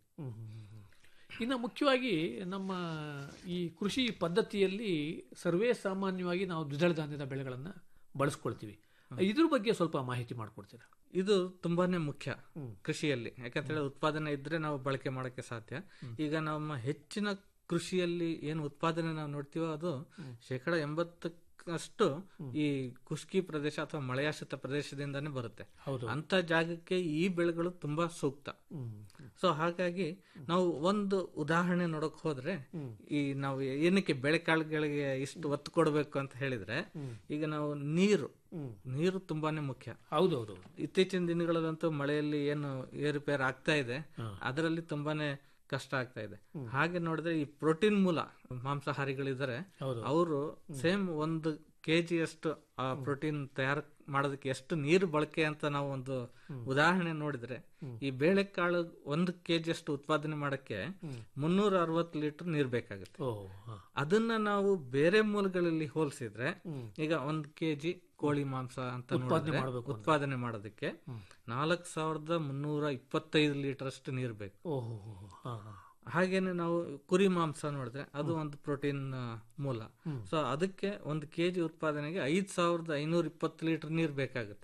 ಇನ್ನು ಮುಖ್ಯವಾಗಿ ನಮ್ಮ ಈ ಕೃಷಿ ಪದ್ಧತಿಯಲ್ಲಿ ಸರ್ವೇ ಸಾಮಾನ್ಯವಾಗಿ ನಾವು ದ್ವಿದಳ ಧಾನ್ಯದ ಬೆಳೆಗಳನ್ನ ಬಳಸ್ಕೊಳ್ತೀವಿ ಇದ್ರ ಬಗ್ಗೆ ಸ್ವಲ್ಪ ಮಾಹಿತಿ ಮಾಡ್ಕೊಡ್ತೀರಾ ಇದು ತುಂಬಾನೇ ಮುಖ್ಯ ಕೃಷಿಯಲ್ಲಿ ಯಾಕಂತ ಹೇಳಿದ್ರೆ ಉತ್ಪಾದನೆ ಇದ್ರೆ ನಾವು ಬಳಕೆ ಮಾಡಕ್ಕೆ ಸಾಧ್ಯ ಈಗ ನಮ್ಮ ಹೆಚ್ಚಿನ ಕೃಷಿಯಲ್ಲಿ ಏನು ಉತ್ಪಾದನೆ ನಾವು ನೋಡ್ತೀವೋ ಅದು ಶೇಕಡ ಎಂಬತ್ತಕ್ಕಷ್ಟು ಈ ಖುಷ್ಕಿ ಪ್ರದೇಶ ಅಥವಾ ಮಳೆಯಾಶ್ರಿತ ಪ್ರದೇಶದಿಂದಾನೇ ಬರುತ್ತೆ ಹೌದು. ಅಂತ ಜಾಗಕ್ಕೆ ಈ ಬೆಳೆಗಳು ತುಂಬಾ ಸೂಕ್ತ ಸೊ ಹಾಗಾಗಿ ನಾವು ಒಂದು ಉದಾಹರಣೆ ನೋಡಕ್ ಹೋದ್ರೆ ಈ ನಾವು ಏನಕ್ಕೆ ಬೆಳೆಕಾಳುಗಳಿಗೆ ಇಷ್ಟು ಒತ್ತು ಕೊಡಬೇಕು ಅಂತ ಹೇಳಿದ್ರೆ ಈಗ ನಾವು ನೀರು ನೀರು ತುಂಬಾನೇ ಮುಖ್ಯ ಹೌದೌದು ಇತ್ತೀಚಿನ ದಿನಗಳಲ್ಲಂತೂ ಮಳೆಯಲ್ಲಿ ಏನು ಏರುಪೇರು ಆಗ್ತಾ ಇದೆ ಅದರಲ್ಲಿ ತುಂಬಾನೇ ಕಷ್ಟ ಆಗ್ತಾ ಇದೆ ಹಾಗೆ ನೋಡಿದ್ರೆ ಈ ಪ್ರೋಟೀನ್ ಮೂಲ ಮಾಂಸಾಹಾರಿಗಳಿದ್ದಾರೆ ಅವರು ಸೇಮ್ ಒಂದು ಕೆಜಿ ಅಷ್ಟು ಆ ಪ್ರೋಟೀನ್ ತಯಾರು ಮಾಡೋದಕ್ಕೆ ಎಷ್ಟು ನೀರು ಬಳಕೆ ಅಂತ ನಾವು ಒಂದು ಉದಾಹರಣೆ ನೋಡಿದ್ರೆ ಈ ಬೇಳೆಕಾಳು ಒಂದು ಕೆಜಿ ಅಷ್ಟು ಉತ್ಪಾದನೆ ಮಾಡಕ್ಕೆ ಮುನ್ನೂರ ಅರವತ್ತು ಲೀಟರ್ ನೀರು ಬೇಕಾಗುತ್ತೆ ಅದನ್ನ ನಾವು ಬೇರೆ ಮೂಲಗಳಲ್ಲಿ ಹೋಲಿಸಿದ್ರೆ ಈಗ ಒಂದ್ ಕೆಜಿ ಕೋಳಿ ಮಾಂಸ ಅಂತ ಉತ್ಪಾದನೆ ನೋಡಿದ್ರೆ ಮಾಡ್ಬೇಕು ಅಂದ್ರೆ. ಉತ್ಪಾದನೆ ಮಾಡೋದಕ್ಕೆ ನಾಲ್ಕು ಸಾವಿರದ ಮುನ್ನೂರ ಇಪ್ಪತ್ತೈದು ಲೀಟರ್ ಅಷ್ಟು ನೀರು ಬೇಕು ಓಹೋ ಹಾ ಹಾ ಹಾಗೇನೆ ನಾವು ಕುರಿ ಮಾಂಸ ನೋಡಿದ್ರೆ ಅದು ಒಂದು ಪ್ರೋಟೀನ್ ಮೂಲ ಸೊ ಅದಕ್ಕೆ ಒಂದು ಕೆಜಿ ಉತ್ಪಾದನೆಗೆ ಐದ್ ಸಾವಿರದ ಐನೂರ ಇಪ್ಪತ್ತು ಲೀಟರ್ ನೀರು ಬೇಕಾಗುತ್ತೆ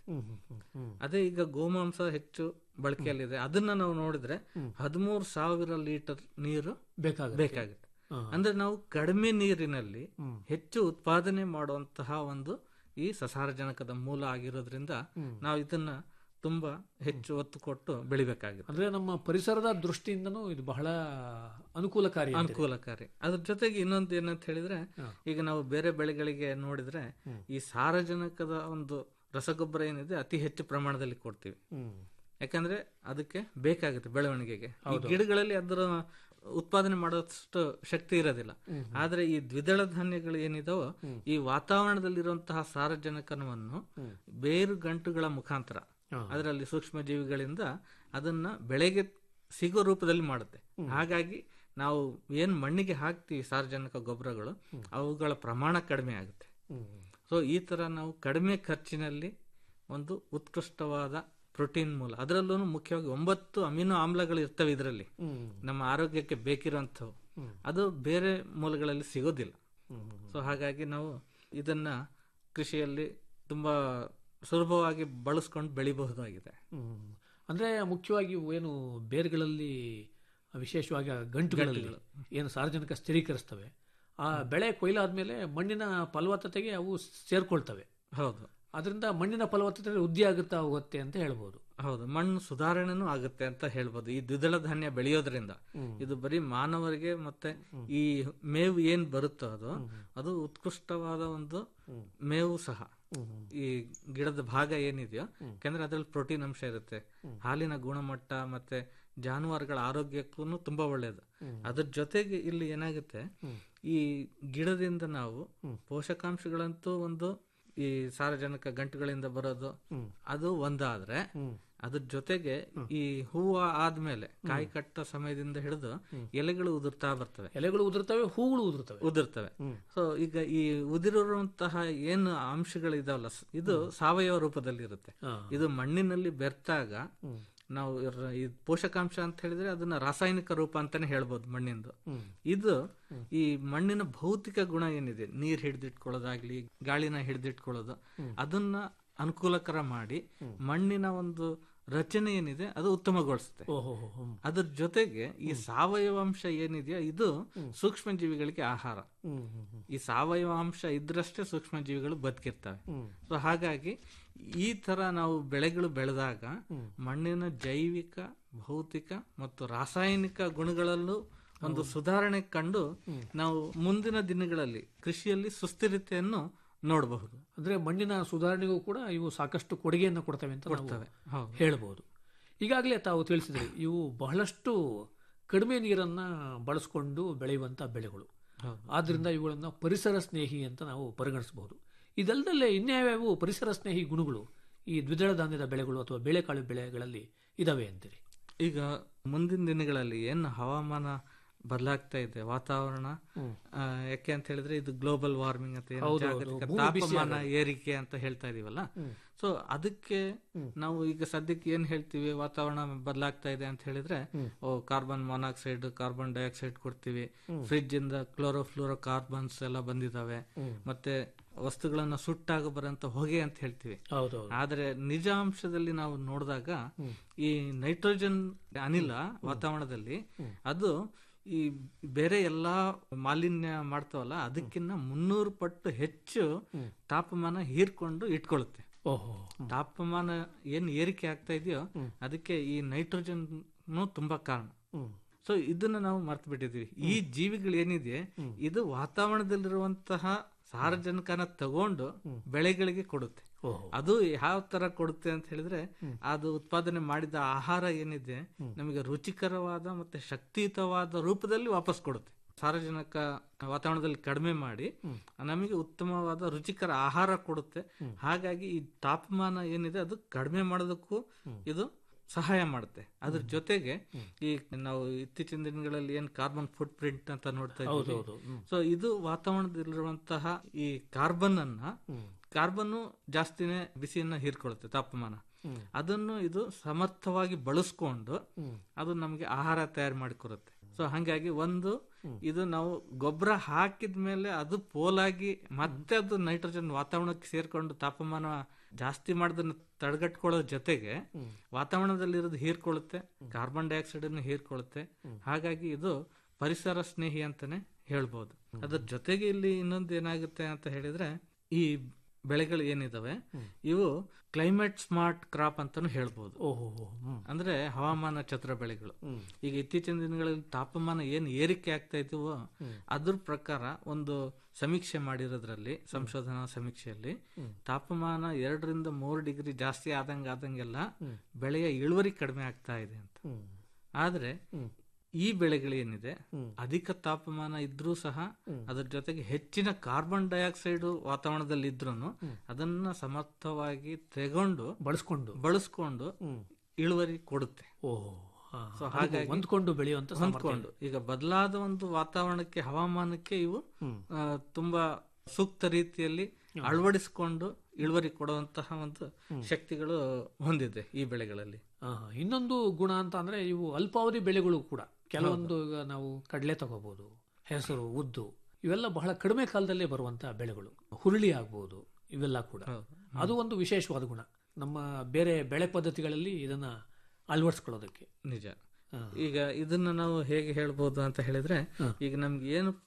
ಅದೇ ಈಗ ಗೋಮಾಂಸ ಹೆಚ್ಚು ಬಳಕೆಯಲ್ಲಿದೆ ಅದನ್ನ ನಾವು ನೋಡಿದ್ರೆ ಹದಿಮೂರು ಸಾವಿರ ಲೀಟರ್ ನೀರು ಬೇಕಾಗುತ್ತೆ. ಬೇಕಾಗುತ್ತೆ ಹಾ. ಅಂದ್ರೆ ನಾವು ಕಡಿಮೆ ನೀರಿನಲ್ಲಿ ಹೆಚ್ಚು ಉತ್ಪಾದನೆ ಮಾಡುವಂತಹ ಒಂದು ಈ ಸಸಾರಜನಕದ ಮೂಲ ಆಗಿರೋದ್ರಿಂದ ನಾವು ಇದನ್ನ ತುಂಬಾ ಹೆಚ್ಚು ಒತ್ತು ಕೊಟ್ಟು ಬೆಳಿಬೇಕಾಗುತ್ತೆ ಅಂದ್ರೆ ನಮ್ಮ ಪರಿಸರದ ದೃಷ್ಟಿಯಿಂದನೂ ಇದು ಬಹಳ ಅನುಕೂಲಕಾರಿ ಅಂತೀರಿ. ಅನುಕೂಲಕಾರಿ ಅದ್ರ ಜೊತೆಗೆ ಇನ್ನೊಂದು ಏನಂತ ಹೇಳಿದ್ರೆ ಈಗ ನಾವು ಬೇರೆ ಬೆಳೆಗಳಿಗೆ ನೋಡಿದ್ರೆ ಈ ಸಾರಜನಕದ ಒಂದು ರಸಗೊಬ್ಬರ ಏನಿದೆ ಅತಿ ಹೆಚ್ಚು ಪ್ರಮಾಣದಲ್ಲಿ ಕೊಡ್ತೀವಿ ಯಾಕಂದ್ರೆ ಅದಕ್ಕೆ ಬೇಕಾಗುತ್ತೆ ಬೆಳವಣಿಗೆಗೆ ಈ ಹೌದು. ಗಿಡಗಳಲ್ಲಿ ಅದರ ಉತ್ಪಾದನೆ ಮಾಡೋಷ್ಟು ಶಕ್ತಿ ಇರೋದಿಲ್ಲ ಆದ್ರೆ ಈ ದ್ವಿದಳ ಧಾನ್ಯಗಳು ಏನಿದಾವೋ ಈ ವಾತಾವರಣದಲ್ಲಿರುವಂತಹ ಸಾರಜನಕವನ್ನು ಬೇರು ಗಂಟುಗಳ ಮುಖಾಂತರ ಅದರಲ್ಲಿ ಸೂಕ್ಷ್ಮ ಜೀವಿಗಳಿಂದ ಅದನ್ನ ಬೆಳೆಗೆ ಸಿಗೋ ರೂಪದಲ್ಲಿ ಮಾಡುತ್ತೆ ಹಾಗಾಗಿ ನಾವು ಏನ್ ಮಣ್ಣಿಗೆ ಹಾಕ್ತಿವಿ ಸಾರಜನಕ ಗೊಬ್ಬರಗಳು ಅವುಗಳ ಪ್ರಮಾಣ ಕಡಿಮೆ ಆಗುತ್ತೆ ಸೊ ಈ ತರ ನಾವು ಕಡಿಮೆ ಖರ್ಚಿನಲ್ಲಿ ಒಂದು ಉತ್ಕೃಷ್ಟವಾದ ಪ್ರೋಟೀನ್ ಮೂಲ ಅದರಲ್ಲೂ ಮುಖ್ಯವಾಗಿ ಒಂಬತ್ತು ಅಮಿನೋ ಆಮ್ಲಗಳು ಇರ್ತವೆ ಇದರಲ್ಲಿ ನಮ್ಮ ಆರೋಗ್ಯಕ್ಕೆ ಬೇಕಿರುವಂಥವು ಅದು ಬೇರೆ ಮೂಲಗಳಲ್ಲಿ ಸಿಗೋದಿಲ್ಲ ಸೊ ಹಾಗಾಗಿ ನಾವು ಇದನ್ನ ಕೃಷಿಯಲ್ಲಿ ತುಂಬಾ ಸುಲಭವಾಗಿ ಬಳಸ್ಕೊಂಡು ಬೆಳಿಬಹುದಾಗಿದೆ ಹ್ಮ್. ಅಂದ್ರೆ ಮುಖ್ಯವಾಗಿ ಇವು ಏನು ಬೇರುಗಳಲ್ಲಿ ವಿಶೇಷವಾಗಿ ಆ ಗಂಟುಗಳಲ್ಲಿ ಗಂಟುಗಳು. ಏನು ಸಾರ್ವಜನಿಕ ಸ್ಥಿರೀಕರಿಸ್ತವೆ ಆ ಬೆಳೆ ಕೊಯ್ಲಾದ್ಮೇಲೆ ಮಣ್ಣಿನ ಫಲವತ್ತತೆಗೆ ಅವು ಸೇರ್ಕೊಳ್ತವೆ ಹೌದು ಅದರಿಂದ ಮಣ್ಣಿನ ಫಲವತ್ತತೆ ವೃದ್ಧಿ ಆಗುತ್ತಾ ಹೋಗುತ್ತೆ ಅಂತ ಹೇಳ್ಬೋದು ಹೌದು ಮಣ್ಣು ಸುಧಾರಣೆನೂ ಆಗುತ್ತೆ ಅಂತ ಹೇಳ್ಬೋದು ಈ ದ್ವಿದಳ ಧಾನ್ಯ ಬೆಳೆಯೋದ್ರಿಂದ ಇದು ಬರೀ ಮಾನವರಿಗೆ ಮತ್ತೆ ಈ ಮೇವು ಏನ್ ಬರುತ್ತೋ ಅದು ಅದು ಉತ್ಕೃಷ್ಟವಾದ ಒಂದು ಮೇವು ಸಹ ಈ ಗಿಡದ ಭಾಗ ಏನಿದೆಯೋ ಯಾಕಂದ್ರೆ ಅದ್ರಲ್ಲಿ ಪ್ರೋಟೀನ್ ಅಂಶ ಇರುತ್ತೆ ಹಾಲಿನ ಗುಣಮಟ್ಟ ಮತ್ತೆ ಜಾನುವಾರುಗಳ ಆರೋಗ್ಯಕ್ಕೂ ತುಂಬಾ ಒಳ್ಳೆಯದು ಅದ್ರ ಜೊತೆಗೆ ಇಲ್ಲಿ ಏನಾಗುತ್ತೆ ಈ ಗಿಡದಿಂದ ನಾವು ಪೋಷಕಾಂಶಗಳಂತೂ ಒಂದು ಈ ಸಾರಜನಕ ಗಂಟುಗಳಿಂದ ಬರೋದು ಅದು ಒಂದಾದ್ರೆ ಅದ್ರ ಜೊತೆಗೆ ಈ ಹೂವು ಆದ್ಮೇಲೆ ಕಾಯಿ ಕಟ್ಟ ಸಮಯದಿಂದ ಹಿಡಿದು ಎಲೆಗಳು ಉದುರ್ತಾ ಬರ್ತವೆ ಎಲೆಗಳು ಉದುರ್ತವೆ ಹೂಗಳು ಉದುರ್ತವೆ ಉದುರ್ತವೆ ಸೊ ಈಗ ಈ ಉದಿರುವಂತಹ ಏನು ಅಂಶಗಳಿದಾವಲ್ಲ ಸ್- ಇದು ಸಾವಯವ ರೂಪದಲ್ಲಿ ಇರುತ್ತೆ ಇದು ಮಣ್ಣಿನಲ್ಲಿ ಬೆರ್ತಾಗ ನಾವು ಇರ- ಈ ಪೋಷಕಾಂಶ ಅಂತ ಹೇಳಿದ್ರೆ ಅದನ್ನ ರಾಸಾಯನಿಕ ರೂಪ ಅಂತಾನೆ ಹೇಳ್ಬೋದು ಮಣ್ಣಿಂದು ಇದು ಈ ಮಣ್ಣಿನ ಭೌತಿಕ ಗುಣ ಏನಿದೆ ನೀರ್ ಹಿಡಿದಿಟ್ಕೊಳ್ಳೋದಾಗ್ಲಿ ಗಾಳಿನ ಹಿಡಿದಿಟ್ಕೊಳ್ಳೋದು ಅದನ್ನ ಅನುಕೂಲಕರ ಮಾಡಿ ಮಣ್ಣಿನ ಒಂದು ರಚನೆ ಏನಿದೆ ಅದು ಉತ್ತಮಗೊಳಿಸುತ್ತೆ ಓಹೋ ಹ್ಮ್. ಅದ್ರ ಜೊತೆಗೆ ಈ ಸಾವಯವ ಅಂಶ ಏನಿದೆಯೋ ಇದು ಸೂಕ್ಷ್ಮ ಜೀವಿಗಳಿಗೆ ಆಹಾರ ಹ್ಮ್, ಹ್ಮ್, ಹ್ಮ್. ಈ ಸಾವಯವ ಅಂಶ ಇದ್ರಷ್ಟೇ ಸೂಕ್ಷ್ಮ ಜೀವಿಗಳು ಬದುಕಿರ್ತವೆ ಸೊ ಹಾಗಾಗಿ ಈ ತರ ನಾವು ಬೆಳೆಗಳು ಬೆಳೆದಾಗ ಮಣ್ಣಿನ ಜೈವಿಕ ಭೌತಿಕ ಮತ್ತು ರಾಸಾಯನಿಕ ಗುಣಗಳಲ್ಲೂ ಒಂದು ಸುಧಾರಣೆ ಕಂಡು ನಾವು ಮುಂದಿನ ದಿನಗಳಲ್ಲಿ ಕೃಷಿಯಲ್ಲಿ ಸುಸ್ಥಿರತೆಯನ್ನು ನೋಡಬಹುದು ಅಂದ್ರೆ ಮಣ್ಣಿನ ಸುಧಾರಣೆಗೂ ಕೂಡ ಇವು ಸಾಕಷ್ಟು ಕೊಡುಗೆಯನ್ನು ಕೊಡ್ತವೆ ಅಂತ ನಾವು ಕೊಡ್ತವೆ. ಹೌದು. ಹೇಳ್ಬೋದು ಈಗಾಗಲೇ ತಾವು ತಿಳಿಸಿದ್ರಿ ಇವು ಬಹಳಷ್ಟು ಕಡಿಮೆ ನೀರನ್ನ ಬಳಸ್ಕೊಂಡು ಬೆಳೆಯುವಂತ ಬೆಳೆಗಳು ಹೌದು. ಆದ್ರಿಂದ ಇವುಗಳನ್ನ ಪರಿಸರ ಸ್ನೇಹಿ ಅಂತ ನಾವು ಪರಿಗಣಿಸಬಹುದು ಇದಲ್ಲದಲ್ಲೇ ಇನ್ಯಾವ್ಯಾವು ಪರಿಸರ ಸ್ನೇಹಿ ಗುಣಗಳು ಈ ದ್ವಿದಳ ಧಾನ್ಯದ ಬೆಳೆಗಳು ಅಥವಾ ಬೇಳೆಕಾಳು ಬೆಳೆಗಳಲ್ಲಿ ಇದಾವೆ ಅಂತೀರಿ ಈಗ ಮುಂದಿನ ದಿನಗಳಲ್ಲಿ ಏನು ಹವಾಮಾನ ಬದಲಾಗ್ತಾ ಇದೆ ವಾತಾವರಣ ಆ, ಯಾಕೆ ಅಂತ ಹೇಳಿದ್ರೆ ಇದು ಗ್ಲೋಬಲ್ ವಾರ್ಮಿಂಗ್ ಅಂತ ಏನು ಹೌದು, ಹೌದು. ಜಾಗತಿಕ ಭೂಮಿ ಬಿಸಿ ತಾಪಮಾನ ಆಗೋದು. ಏರಿಕೆ ಅಂತ ಹೇಳ್ತಾ ಇದೀವಲ್ಲ ಸೊ ಅದಕ್ಕೆ ನಾವು ಈಗ ಸದ್ಯಕ್ಕೆ ಏನ್ ಹೇಳ್ತೀವಿ ವಾತಾವರಣ ಬದಲಾಗ್ತಾ ಇದೆ ಅಂತ ಹೇಳಿದ್ರೆ ಓ ಕಾರ್ಬನ್ ಮಾನಾಕ್ಸೈಡ್ ಕಾರ್ಬನ್ ಡೈಆಕ್ಸೈಡ್ ಕೊಡ್ತೀವಿ ಫ್ರಿಡ್ಜ್ ಇಂದ ಕ್ಲೋರೋಫ್ಲೋರೋ ಕಾರ್ಬನ್ಸ್ ಎಲ್ಲ ಬಂದಿದಾವೆ ಮತ್ತೆ ವಸ್ತುಗಳನ್ನ ಸುಟ್ಟಾಗ ಬರೋಂತ ಹೊಗೆ ಅಂತ ಹೇಳ್ತೀವಿ ಹೌದೌದು ಆದ್ರೆ ನಿಜಾಂಶದಲ್ಲಿ ನಾವು ನೋಡಿದಾಗ ಈ ನೈಟ್ರೋಜನ್ ಅನಿಲ ವಾತಾವರಣದಲ್ಲಿ ಅದು ಈ ಬೇರೆ ಎಲ್ಲಾ ಮಾಲಿನ್ಯ ಮಾಡ್ತಾವಲ್ಲ ಅದಕ್ಕಿಂತ ಮುನ್ನೂರು ಪಟ್ಟು ಹೆಚ್ಚು ತಾಪಮಾನ ಹೀರ್ಕೊಂಡು ಇಟ್ಕೊಳ್ಳುತ್ತೆ ಓಹೋ ತಾಪಮಾನ ಏನ್ ಏರಿಕೆ ಆಗ್ತಾ ಇದೆಯೋ ಅದಕ್ಕೆ ಈ ನೈಟ್ರೋಜನ್ ತುಂಬಾ ಕಾರಣ ಸೊ ಇದನ್ನ ನಾವು ಮರ್ತು ಬಿಟ್ಟಿದೀವಿ ಈ ಜೀವಿಗಳು ಏನಿದೆ ಇದು ವಾತಾವರಣದಲ್ಲಿರುವಂತಹ ಸಾರಜನಕನ ತಗೊಂಡು ಬೆಳೆಗಳಿಗೆ ಕೊಡುತ್ತೆ ಅದು ಯಾವ ತರ ಕೊಡುತ್ತೆ ಅಂತ ಹೇಳಿದ್ರೆ ಅದು ಉತ್ಪಾದನೆ ಮಾಡಿದ ಆಹಾರ ಏನಿದೆ ನಮಗೆ ರುಚಿಕರವಾದ ಮತ್ತೆ ಶಕ್ತಿಯುತವಾದ ರೂಪದಲ್ಲಿ ವಾಪಸ್ ಕೊಡುತ್ತೆ ಸಾರಜನಕ ವಾತಾವರಣದಲ್ಲಿ ಕಡಿಮೆ ಮಾಡಿ ನಮಗೆ ಉತ್ತಮವಾದ ರುಚಿಕರ ಆಹಾರ ಕೊಡುತ್ತೆ ಹಾಗಾಗಿ ಈ ತಾಪಮಾನ ಏನಿದೆ ಅದು ಕಡಿಮೆ ಮಾಡೋದಕ್ಕೂ ಇದು ಸಹಾಯ ಮಾಡುತ್ತೆ ಅದ್ರ ಜೊತೆಗೆ ಈ ನಾವು ಇತ್ತೀಚಿನ ದಿನಗಳಲ್ಲಿ ಏನ್ ಕಾರ್ಬನ್ ಫುಟ್ ಪ್ರಿಂಟ್ ಅಂತ ನೋಡ್ತಾ ಹೌದು, ಇದ್ದೀವಿ ಹೌದು. ಹ್ಮ್. ಸೊ ಇದು ವಾತಾವರಣದಲ್ಲಿರುವಂತಹ ಈ ಕಾರ್ಬನ್ ಅನ್ನ ಕಾರ್ಬನ್ ಜಾಸ್ತಿನೇ ಬಿಸಿಯನ್ನ ಹೀರ್ಕೊಳ್ಳುತ್ತೆ ತಾಪಮಾನ ಅದನ್ನು ಇದು ಸಮರ್ಥವಾಗಿ ಬಳಸ್ಕೊಂಡು ಅದು ನಮಗೆ ಆಹಾರ ತಯಾರು ಮಾಡಿಕೊಡುತ್ತೆ ಸೊ ಹಾಗಾಗಿ ಒಂದು ಇದು ನಾವು ಗೊಬ್ಬರ ಹಾಕಿದ ಮೇಲೆ ಅದು ಪೋಲಾಗಿ ಮತ್ತೆ ಅದು ನೈಟ್ರೋಜನ್ ವಾತಾವರಣಕ್ಕೆ ಸೇರ್ಕೊಂಡು ತಾಪಮಾನ ಜಾಸ್ತಿ ಮಾಡೋದನ್ನ ತಡೆಗಟ್ಕೊಳ್ಳೋ ಜೊತೆಗೆ ವಾತಾವರಣದಲ್ಲಿರೋದು ಹೀರ್ಕೊಳ್ಳುತ್ತೆ ಕಾರ್ಬನ್ ಡೈಆಕ್ಸೈಡ್ ಅನ್ನು ಹೀರ್ಕೊಳ್ಳುತ್ತೆ ಹಾಗಾಗಿ ಇದು ಪರಿಸರ ಸ್ನೇಹಿ ಅಂತಾನೆ ಹೇಳ್ಬೋದು ಅದ್ರ ಜೊತೆಗೆ ಇಲ್ಲಿ ಇನ್ನೊಂದು ಏನಾಗುತ್ತೆ ಅಂತ ಹೇಳಿದ್ರೆ ಈ ಬೆಳೆಗಳು ಏನಿದಾವೆ ಇವು ಕ್ಲೈಮೇಟ್ ಸ್ಮಾರ್ಟ್ ಕ್ರಾಪ್ ಅಂತಾನು ಹೇಳ್ಬೋದು ಓಹೋ ಹ್ಮ್. ಅಂದ್ರೆ ಹವಾಮಾನ ಛತ್ರ ಬೆಳೆಗಳು ಈಗ ಇತ್ತೀಚಿನ ದಿನಗಳಲ್ಲಿ ತಾಪಮಾನ ಏನ್ ಏರಿಕೆ ಆಗ್ತಾ ಇದೆಯೋ ಅದ್ರ ಪ್ರಕಾರ ಒಂದು ಸಮೀಕ್ಷೆ ಮಾಡಿರೋದ್ರಲ್ಲಿ ಸಂಶೋಧನಾ ಸಮೀಕ್ಷೆಯಲ್ಲಿ ತಾಪಮಾನ ಎರಡರಿಂದ ಮೂರು ಡಿಗ್ರಿ ಜಾಸ್ತಿ ಆದಂಗ ಆದಂಗೆಲ್ಲ ಬೆಳೆಯ ಇಳುವರಿ ಕಡಿಮೆ ಆಗ್ತಾ ಇದೆ ಅಂತ ಆದ್ರೆ ಈ ಬೆಳೆಗಳೇನಿದೆ ಅಧಿಕ ತಾಪಮಾನ ಇದ್ರೂ ಸಹ ಅದ್ರ ಜೊತೆಗೆ ಹೆಚ್ಚಿನ ಕಾರ್ಬನ್ ಡೈಆಕ್ಸೈಡ್ ವಾತಾವರಣದಲ್ಲಿ ಇದ್ರೂ ಅದನ್ನ ಸಮರ್ಥವಾಗಿ ತಗೊಂಡು ಬಳಸ್ಕೊಂಡು ಬಳಸ್ಕೊಂಡು ಇಳುವರಿ ಕೊಡುತ್ತೆ ಓಹೋ ಹಾ, ಸೊ ಅದು ಹಾಗಾಗಿ ಹೊಂದ್ಕೊಂಡು ಬೆಳೆಯುವಂತ ಸಾಮರ್ಥ್ಯ ಹೊಂದ್ಕೊಂಡು ಈಗ ಬದಲಾದ ಒಂದು ವಾತಾವರಣಕ್ಕೆ ಹವಾಮಾನಕ್ಕೆ ಇವು ಆ, ತುಂಬಾ ಸೂಕ್ತ ರೀತಿಯಲ್ಲಿ ಅಳವಡಿಸಿಕೊಂಡು ಇಳುವರಿ ಕೊಡುವಂತಹ ಒಂದು ಶಕ್ತಿಗಳು ಹೊಂದಿದೆ ಈ ಬೆಳೆಗಳಲ್ಲಿ ಆ, ಇನ್ನೊಂದು ಗುಣ ಅಂತ ಅಂದ್ರೆ ಇವು ಅಲ್ಪಾವಧಿ ಬೆಳೆಗಳು ಕೂಡ ಕೆಲವೊಂದು ಈಗ ನಾವು ಕಡಲೆ ತಗೋಬಹುದು ಹೆಸರು ಉದ್ದು ಇವೆಲ್ಲ ಬಹಳ ಕಡಿಮೆ ಕಾಲದಲ್ಲೇ ಬರುವಂತ ಬೆಳೆಗಳು ಹುರುಳಿ ಆಗ್ಬಹುದು ಇವೆಲ್ಲ ಕೂಡ ಅದು ಒಂದು ವಿಶೇಷವಾದ ಗುಣ ನಮ್ಮ ಬೇರೆ ಬೆಳೆ ಪದ್ಧತಿಗಳಲ್ಲಿ ಇದನ್ನ ಅಳವಡಿಸ್ಕೊಳ್ಳೋದಕ್ಕೆ ನಿಜ ಈಗ ಇದನ್ನ ನಾವು ಹೇಗೆ ಹೇಳ್ಬೋದು ಅಂತ ಹೇಳಿದ್ರೆ ಈಗ ನಮ್ಗೆ ಏನು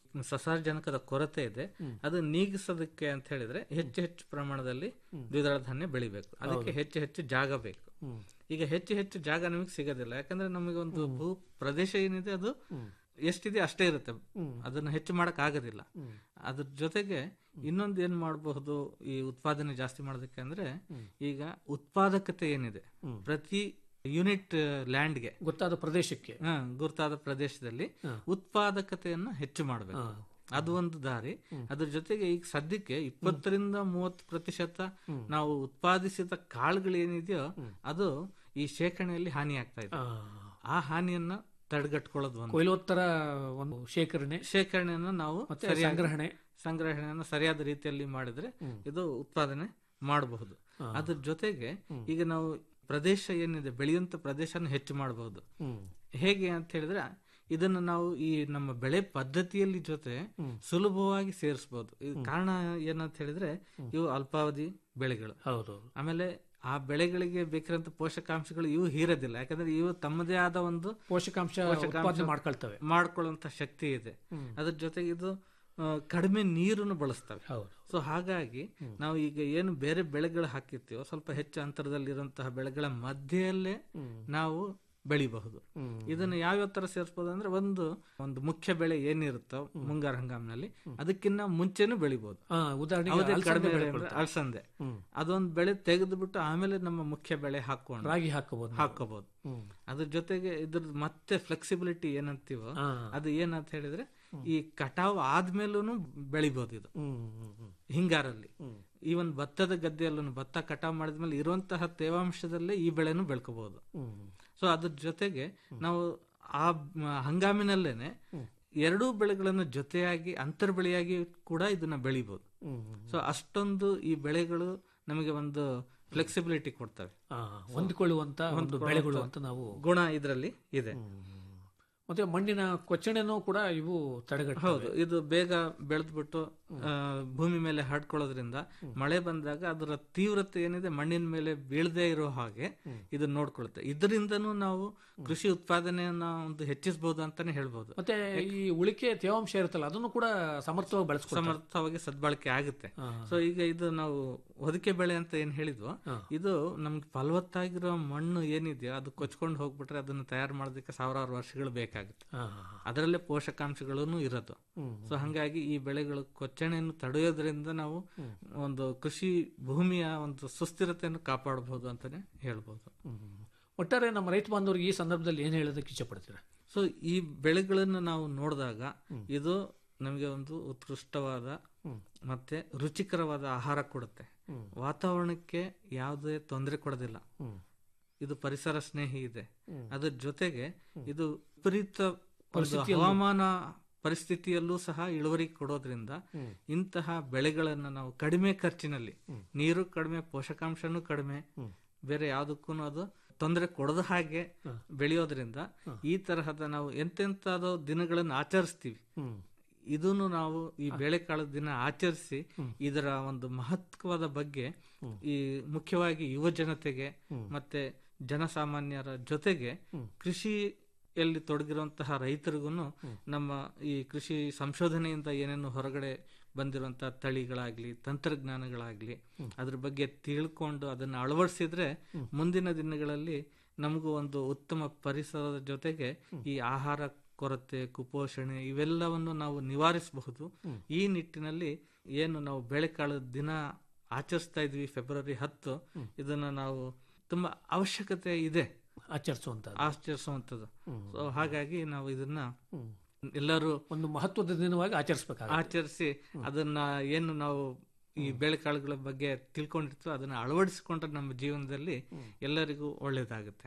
ಸಸಾರಜನಕದ ಕೊರತೆ ಇದೆ ಅದು ನೀಗಿಸೋದಕ್ಕೆ ಅಂತ ಹೇಳಿದ್ರೆ ಹೆಚ್ಚು ಹೆಚ್ಚು ಪ್ರಮಾಣದಲ್ಲಿ ದ್ವಿದಳ ಧಾನ್ಯ ಬೆಳಿಬೇಕು ಅದಕ್ಕೆ ಹೌದು. ಹೆಚ್ಚು ಹೆಚ್ಚು ಜಾಗ ಬೇಕು ಈಗ ಹೆಚ್ಚು ಹೆಚ್ಚು ಜಾಗ ನಮಗೆ ಸಿಗೋದಿಲ್ಲ ಯಾಕಂದ್ರೆ ನಮಗೆ ಒಂದು ಭೂ ಪ್ರದೇಶ ಏನಿದೆ ಅದು ಎಷ್ಟಿದೆ ಅಷ್ಟೇ ಇರುತ್ತೆ ಅದನ್ನ ಹೆಚ್ಚು ಮಾಡಕ್ ಆಗೋದಿಲ್ಲ ಅದ್ರ ಜೊತೆಗೆ ಇನ್ನೊಂದು ಏನ್ ಮಾಡಬಹುದು ಈ ಉತ್ಪಾದನೆ ಜಾಸ್ತಿ ಮಾಡೋದಕ್ಕೆ ಅಂದ್ರೆ ಈಗ ಉತ್ಪಾದಕತೆ ಏನಿದೆ ಪ್ರತಿ ಯೂನಿಟ್ ಲ್ಯಾಂಡ್ಗೆ ಗೊತ್ತಾದ ಪ್ರದೇಶಕ್ಕೆ ಗುರುತಾದ ಪ್ರದೇಶದಲ್ಲಿ ಉತ್ಪಾದಕತೆಯನ್ನು ಹೆಚ್ಚು ಮಾಡಬೇಕು ಅದು ಒಂದು ದಾರಿ ಅದ್ರ ಜೊತೆಗೆ ಈಗ ಸದ್ಯಕ್ಕೆ ಇಪ್ಪತ್ತರಿಂದ ಮೂವತ್ತು ಪ್ರತಿಶತ ನಾವು ಉತ್ಪಾದಿಸಿದ ಕಾಳುಗಳು ಏನಿದೆಯೋ ಅದು ಈ ಶೇಖರಣೆಯಲ್ಲಿ ಹಾನಿ ಆಗ್ತಾ ಇದೆ ಆ ಹಾನಿಯನ್ನ ತಡೆಗಟ್ಕೊಳ್ಳೋದು ಒಂದು ಕೊಯ್ಲೋತ್ತರ ಒಂದು ಶೇಖರಣೆ ಶೇಖರಣೆಯನ್ನು ನಾವು ಮತ್ತೆ ಸರಿಯಾಗಿ- ಸಂಗ್ರಹಣೆ. ಸಂಗ್ರಹಣೆಯನ್ನು ಸರಿಯಾದ ರೀತಿಯಲ್ಲಿ ಮಾಡಿದ್ರೆ ಇದು ಉತ್ಪಾದನೆ ಮಾಡಬಹುದು ಅದ್ರ ಜೊತೆಗೆ ಈಗ ನಾವು ಪ್ರದೇಶ ಏನಿದೆ ಬೆಳೆಯುವಂತ ಪ್ರದೇಶನ ಹೆಚ್ಚು ಮಾಡಬಹುದು ಹೇಗೆ ಅಂತ ಹೇಳಿದ್ರೆ ಇದನ್ನ ನಾವು ಈ ನಮ್ಮ ಬೆಳೆ ಪದ್ಧತಿಯಲ್ಲಿ ಜೊತೆ ಸುಲಭವಾಗಿ ಸೇರಿಸಬಹುದು ಕಾರಣ ಏನಂತ ಹೇಳಿದ್ರೆ ಇವು ಅಲ್ಪಾವಧಿ ಬೆಳೆಗಳು ಹೌದು ಆಮೇಲೆ ಆ ಬೆಳೆಗಳಿಗೆ ಬೇಕಿರೋಂತ ಪೋಷಕಾಂಶಗಳು ಇವು ಹೀರೋದಿಲ್ಲ ಯಾಕಂದ್ರೆ ಇವು ತಮ್ಮದೇ ಆದ ಒಂದು ಪೋಷಕಾಂಶ ಉತ್ಪಾದನೆ ಮಾಡ್ಕೊಳ್ತವೆ. ಮಾಡ್ಕೊಳ್ಳುವಂತ ಶಕ್ತಿ ಇದೆ ಅದ್ರ ಜೊತೆಗೆ ಇದು ಆ, ಕಡಿಮೆ ನೀರನ್ನು ಬಳಸ್ತವೆ ಸೊ ಹಾಗಾಗಿ ನಾವು ಈಗ ಏನು ಬೇರೆ ಬೆಳೆಗಳು ಹಾಕಿರ್ತೀವೋ ಸ್ವಲ್ಪ ಹೆಚ್ಚು ಅಂತರದಲ್ಲಿರುವಂತಹ ಬೆಳೆಗಳ ಮಧ್ಯೆಯಲ್ಲೇ ನಾವು ಬೆಳಿಬಹುದು ಇದನ್ನ ಯಾವ್ಯಾವ ತರ ಸೇರಿಸಬಹುದು ಅಂದ್ರೆ ಒಂದು ಒಂದು ಮುಖ್ಯ ಬೆಳೆ ಏನಿರುತ್ತೋ ಮುಂಗಾರು ಹಂಗಾಮಿನಲ್ಲಿ ಅದಕ್ಕಿಂತ ಮುಂಚೆನೂ ಬೆಳಿಬಹುದು ಆ, ಉದಾಹರಣೆಗೆ ಯಾವುದೇ ಅಲಸಂದೆ ಕಡಿಮೆ ಬೆಳೆ ಬೆಳೆ ಅಂದ್ರೆ ಕೊಡ್ತಾರೆ. ಅಲಸಂದೆ ಹ್ಮ್. ಅದೊಂದು ಬೆಳೆ ತೆಗೆದು ಬಿಟ್ಟು ಆಮೇಲೆ ನಮ್ಮ ಮುಖ್ಯ ಬೆಳೆ ಹಾಕೊಂಡು ರಾಗಿ ಹಾಕೋಬಹುದು ನಾವು. ಹಾಕೋಬಹುದು ಅದ್ರ ಜೊತೆಗೆ ಇದ್ರ ಮತ್ತೆ ಫ್ಲೆಕ್ಸಿಬಿಲಿಟಿ ಏನಂತೀವೋ ಆ. ಅದು ಏನಂತ ಹೇಳಿದ್ರೆ ಈ ಕಟಾವ್ ಆದ್ಮೇಲೂ ಬೆಳಿಬಹುದು ಇದು ಹಿಂಗಾರಲ್ಲಿ ಈವನ್ ಭತ್ತದ ಗದ್ದೆಯಲ್ಲೂ ಭತ್ತ ಕಟಾವ್ ಮಾಡಿದ್ಮೇಲೆ ಇರುವಂತಹ ತೇವಾಂಶದಲ್ಲೇ ಈ ಬೆಳೆನೂ ಬೆಳ್ಕೋಬಹುದು ಸೊ ಅದ್ರ ಜೊತೆಗೆ ನಾವು ಆ ಮ- ಹಂಗಾಮಿನಲ್ಲೇನೆ ಎರಡೂ ಬೆಳೆಗಳನ್ನು ಜೊತೆಯಾಗಿ ಅಂತರ್ ಬೆಳೆಯಾಗಿ ಕೂಡ ಇದನ್ನ ಬೆಳಿಬಹುದು ಸೊ ಅಷ್ಟೊಂದು ಈ ಬೆಳೆಗಳು ನಮಗೆ ಒಂದು ಫ್ಲೆಕ್ಸಿಬಿಲಿಟಿ ಕೊಡ್ತವೆ ಆ, ಹೊಂದಿಕೊಳ್ಳುವಂತ ಒಂದು ಬೆಳೆಗಳು ಅಂತ ನಾವು ಗುಣ ಇದರಲ್ಲಿ ಇದೆ ಮತ್ತೆ ಮಣ್ಣಿನ ಕೊಚ್ಚಣೆನೂ ಕೂಡ ಇವು ತಡೆಗಟ್ಟ ಹೌದು ಇದು ಬೇಗ ಬೆಳೆದ್ಬಿಟ್ಟು ಆ, ಭೂಮಿ ಮೇಲೆ ಹರಡ್ಕೊಳ್ಳೋದ್ರಿಂದ ಮಳೆ ಬಂದಾಗ ಅದರ ತೀವ್ರತೆ ಏನಿದೆ ಮಣ್ಣಿನ ಮೇಲೆ ಬೀಳದೇ ಇರೋ ಹಾಗೆ ಇದು ನೋಡ್ಕೊಳುತ್ತೆ ಇದರಿಂದನೂ ನಾವು ಕೃಷಿ ಉತ್ಪಾದನೆಯನ್ನ ಒಂದು ಹೆಚ್ಚಿಸಬಹುದು ಅಂತಾನೆ ಹೇಳ್ಬೋದು ಮತ್ತೆ ಈ ಉಳಿಕೆ ತೇವಾಂಶ ಇರುತ್ತಲ್ಲ ಅದನ್ನು ಕೂಡ ಸಮರ್ಥವಾಗಿ ಬಳಸ್ಕೊಳ್ತಾರೆ ಸಮರ್ಥವಾಗಿ ಸದ್ಬಳಕೆ ಆಗುತ್ತೆ ಸೊ ಈಗ ಇದು ನಾವು ಹೊದಿಕೆ ಬೆಳೆ ಅಂತ ಏನ್ ಹೇಳಿದ್ವೋ ಇದು ನಮ್ಗೆ ಫಲವತ್ತಾಗಿರೋ ಮಣ್ಣು ಏನಿದೆಯೋ ಅದು ಕೊಚ್ಕೊಂಡು ಹೋಗ್ಬಿಟ್ರೆ ಅದನ್ನ ತಯಾರು ಮಾಡೋದಕ್ಕೆ ಸಾವಿರಾರು ವರ್ಷಗಳು ಬೇಕಾಗುತ್ತೆ ಅದರಲ್ಲೇ ಪೋಷಕಾಂಶಗಳನ್ನು ಇರೋದು ಸೊ ಹಂಗಾಗಿ ಈ ಬೆಳೆಗಳು ಕೊಚ್ಚಣೆಯನ್ನು ತಡೆಯೋದ್ರಿಂದ ನಾವು ಒಂದು ಕೃಷಿ ಭೂಮಿಯ ಒಂದು ಸುಸ್ಥಿರತೆಯನ್ನು ಕಾಪಾಡಬಹುದು ಅಂತಾನೆ ಹೇಳ್ಬೋದು ಒಟ್ಟಾರೆ ನಮ್ಮ ರೈತ ಬಾಂಧವರಿಗೆ ಈ ಸಂದರ್ಭದಲ್ಲಿ ಏನ್ ಹೇಳೋದಕ್ಕೆ ಇಷ್ಟಪಡ್ತೀರಾ ಸೊ ಈ ಬೆಳೆಗಳನ್ನು ನಾವು ನೋಡಿದಾಗ ಇದು ನಮಗೆ ಒಂದು ಉತ್ಕೃಷ್ಟವಾದ ಮತ್ತೆ ರುಚಿಕರವಾದ ಆಹಾರ ಕೊಡುತ್ತೆ ವಾತಾವರಣಕ್ಕೆ ಯಾವುದೇ ತೊಂದರೆ ಕೊಡೋದಿಲ್ಲ ಇದು ಪರಿಸರ ಸ್ನೇಹಿ ಇದೆ ಅದ್ರ ಜೊತೆಗೆ ಇದು ವಿಪರೀತ ಒಂದು ಪರಿಸ್ಥಿತಿಯಲ್ಲೂ- ಹವಾಮಾನ ಪರಿಸ್ಥಿತಿಯಲ್ಲೂ ಸಹ ಇಳುವರಿ ಕೊಡೋದ್ರಿಂದ ಇಂತಹ ಬೆಳೆಗಳನ್ನ ನಾವು ಕಡಿಮೆ ಖರ್ಚಿನಲ್ಲಿ ನೀರು ಕಡಿಮೆ ಪೋಷಕಾಂಶನೂ ಕಡಿಮೆ ಬೇರೆ ಯಾವುದಕ್ಕೂ ಅದು ತೊಂದರೆ ಕೊಡದ ಹಾಗೆ ಬೆಳೆಯೋದ್ರಿಂದ ಈ ತರಹದ ನಾವು ಎಂತೆಂತದೋ ದಿನಗಳನ್ನು ಆಚರಿಸ್ತೀವಿ ಇದನ್ನು ನಾವು ಈ ಬೇಳೆಕಾಳದ ದಿನ ಆಚರಿಸಿ ಇದರ ಒಂದು ಮಹತ್ವದ ಬಗ್ಗೆ ಈ ಮುಖ್ಯವಾಗಿ ಯುವ ಜನತೆಗೆ ಮತ್ತೆ ಜನಸಾಮಾನ್ಯರ ಜೊತೆಗೆ ಕೃಷಿಯಲ್ಲಿ ತೊಡಗಿರುವಂತಹ ರೈತರಿಗೂ ನಮ್ಮ ಈ ಕೃಷಿ ಸಂಶೋಧನೆಯಿಂದ ಏನೇನು ಹೊರಗಡೆ ಬಂದಿರುವಂತಹ ತಳಿಗಳಾಗ್ಲಿ ತಂತ್ರಜ್ಞಾನಗಳಾಗ್ಲಿ ಅದ್ರ ಬಗ್ಗೆ ತಿಳ್ಕೊಂಡು ಅದನ್ನ ಅಳವಡಿಸಿದ್ರೆ ಮುಂದಿನ ದಿನಗಳಲ್ಲಿ ನಮಗೂ ಒಂದು ಉತ್ತಮ ಪರಿಸರದ ಜೊತೆಗೆ ಈ ಆಹಾರ ಕೊರತೆ ಕುಪೋಷಣೆ ಇವೆಲ್ಲವನ್ನು ನಾವು ನಿವಾರಿಸಬಹುದು ಈ ನಿಟ್ಟಿನಲ್ಲಿ ಏನು ನಾವು ಬೆಳೆಕಾಳದ ದಿನ ಆಚರಿಸ್ತಾ ಇದ್ವಿ ಫೆಬ್ರವರಿ ಹತ್ತು ಇದನ್ನ ನಾವು ತುಂಬಾ ಅವಶ್ಯಕತೆ ಇದೆ ಆಚರಿಸುವಂತ ಆಚರಿಸುವಂಥದ್ದು ಸೊ ಹಾಗಾಗಿ ನಾವು ಇದನ್ನ ಎಲ್ಲರೂ ಒಂದು ಮಹತ್ವದ ದಿನವಾಗಿ ಆಚರಿಸಬೇಕಾಗುತ್ತೆ ಆಚರಿಸಿ ಅದನ್ನ ಏನು ನಾವು ಈ ಬೆಳೆಕಾಳುಗಳ ಬಗ್ಗೆ ತಿಳ್ಕೊಂಡಿರ್ತೀವೋ ಅದನ್ನ ಅಳವಡಿಸಿಕೊಂಡ್ರೆ ನಮ್ಮ ಜೀವನದಲ್ಲಿ ಎಲ್ಲರಿಗೂ ಒಳ್ಳೇದಾಗುತ್ತೆ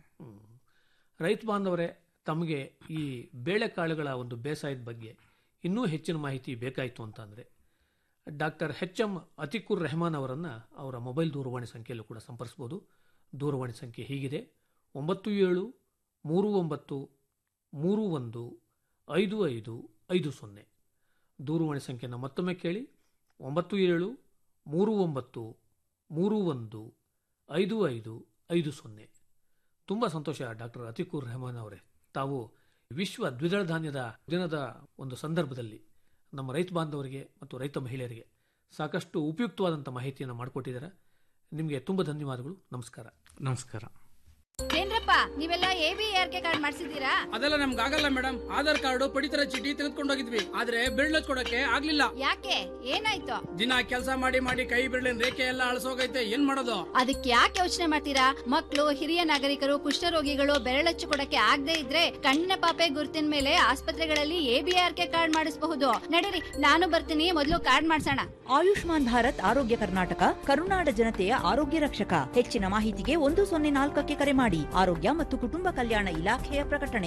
ರೈತ ಬಾಂಧವರೇ ತಮಗೆ ಈ ಬೇಳೆಕಾಳುಗಳ ಒಂದು ಬೇಸಾಯದ ಬಗ್ಗೆ ಇನ್ನೂ ಹೆಚ್ಚಿನ ಮಾಹಿತಿ ಬೇಕಾಯಿತು ಅಂತಂದರೆ doctor H M Atiqur Rehman ಅವರನ್ನು ಅವರ ಮೊಬೈಲ್ ದೂರವಾಣಿ ಸಂಖ್ಯೆಯಲ್ಲೂ ಕೂಡ ಸಂಪರ್ಸ್ಬೋದು ದೂರವಾಣಿ ಸಂಖ್ಯೆ ಹೀಗಿದೆ ಒಂಬತ್ತು ಏಳು ಮೂರು ಒಂಬತ್ತು ಮೂರು ಒಂದು ಐದು ಐದು ಐದು ಸೊನ್ನೆ ದೂರವಾಣಿ ಸಂಖ್ಯೆಯನ್ನು ಮತ್ತೊಮ್ಮೆ ಕೇಳಿ ಒಂಬತ್ತು ಏಳು ಮೂರು ಒಂಬತ್ತು ಮೂರು ಒಂದು ಐದು ಐದು ಐದು ಸೊನ್ನೆ ತುಂಬ ಸಂತೋಷ ಡಾಕ್ಟರ್ ಅತಿಕೂರ್ ರೆಹಮಾನ್ ಅವರೇ ತಾವು ವಿಶ್ವ ದ್ವಿದಳ ಧಾನ್ಯದ ದಿನದ ಒಂದು ಸಂದರ್ಭದಲ್ಲಿ ನಮ್ಮ ರೈತ ಬಾಂಧವರಿಗೆ ಮತ್ತು ರೈತ ಮಹಿಳೆಯರಿಗೆ ಸಾಕಷ್ಟು ಉಪಯುಕ್ತವಾದಂಥ ಮಾಹಿತಿಯನ್ನು ಮಾಡಿಕೊಟ್ಟಿದ್ದಾರೆ ನಿಮಗೆ ತುಂಬ ಧನ್ಯವಾದಗಳು ನಮಸ್ಕಾರ ನಮಸ್ಕಾರ ಏನ್ರಪ್ಪ ನೀವೆಲ್ಲ A B R K card ಮಾಡಿಸಿದೀರಾ ಅದೆಲ್ಲ ನಮ್ಗೆ ಆಗಲ್ಲ ಮೇಡಮ್ ಆಧಾರ್ ಕಾರ್ಡ್ ಪಡಿತರ ಚೀಟಿ ತೆಗೆದುಕೊಂಡೋಗಿದ್ವಿ ಆದ್ರೆ ಬಿರ್ಳ ಕೊಡಕ್ಕೆ ಆಗ್ಲಿಲ್ಲ ಯಾಕೆ ಏನಾಯ್ತು ದಿನ ಕೆಲಸ ಮಾಡಿ ಮಾಡಿ ಕೈ ಬಿರ್ಲಿನ ರೇಖೆ ಎಲ್ಲ ಅಳಸೋಗೈತೆ ಏನ್ ಮಾಡೋದು ಅದಕ್ಕೆ ಯಾಕೆ ಯೋಚನೆ ಮಾಡ್ತೀರಾ ಮಕ್ಕಳು ಹಿರಿಯ ನಾಗರಿಕರು ಕುಷ್ಠರೋಗಿಗಳು ಬೆರಳಚ್ಚು ಕೊಡಕ್ಕೆ ಆಗದೆ ಇದ್ರೆ ಕಣ್ಣಿನ ಪಾಪೆ ಗುರುತಿನ ಮೇಲೆ ಆಸ್ಪತ್ರೆಗಳಲ್ಲಿ A B R K card ಮಾಡಿಸಬಹುದು ನಡೀರಿ ನಾನು ಬರ್ತೀನಿ ಮೊದಲು ಕಾರ್ಡ್ ಮಾಡ್ಸೋಣ ಆಯುಷ್ಮಾನ್ ಭಾರತ್ ಆರೋಗ್ಯ ಕರ್ನಾಟಕ ಕರುನಾಡ ಜನತೆಯ ಆರೋಗ್ಯ ರಕ್ಷಕ ಹೆಚ್ಚಿನ ಮಾಹಿತಿಗೆ ಒಂದು ಸೊನ್ನೆ ನಾಲ್ಕಕ್ಕೆ ಕರೆ ಮಾಡಿ ಆರೋಗ್ಯ ಮತ್ತು ಕುಟುಂಬ ಕಲ್ಯಾಣ ಇಲಾಖೆಯ ಪ್ರಕಟಣೆ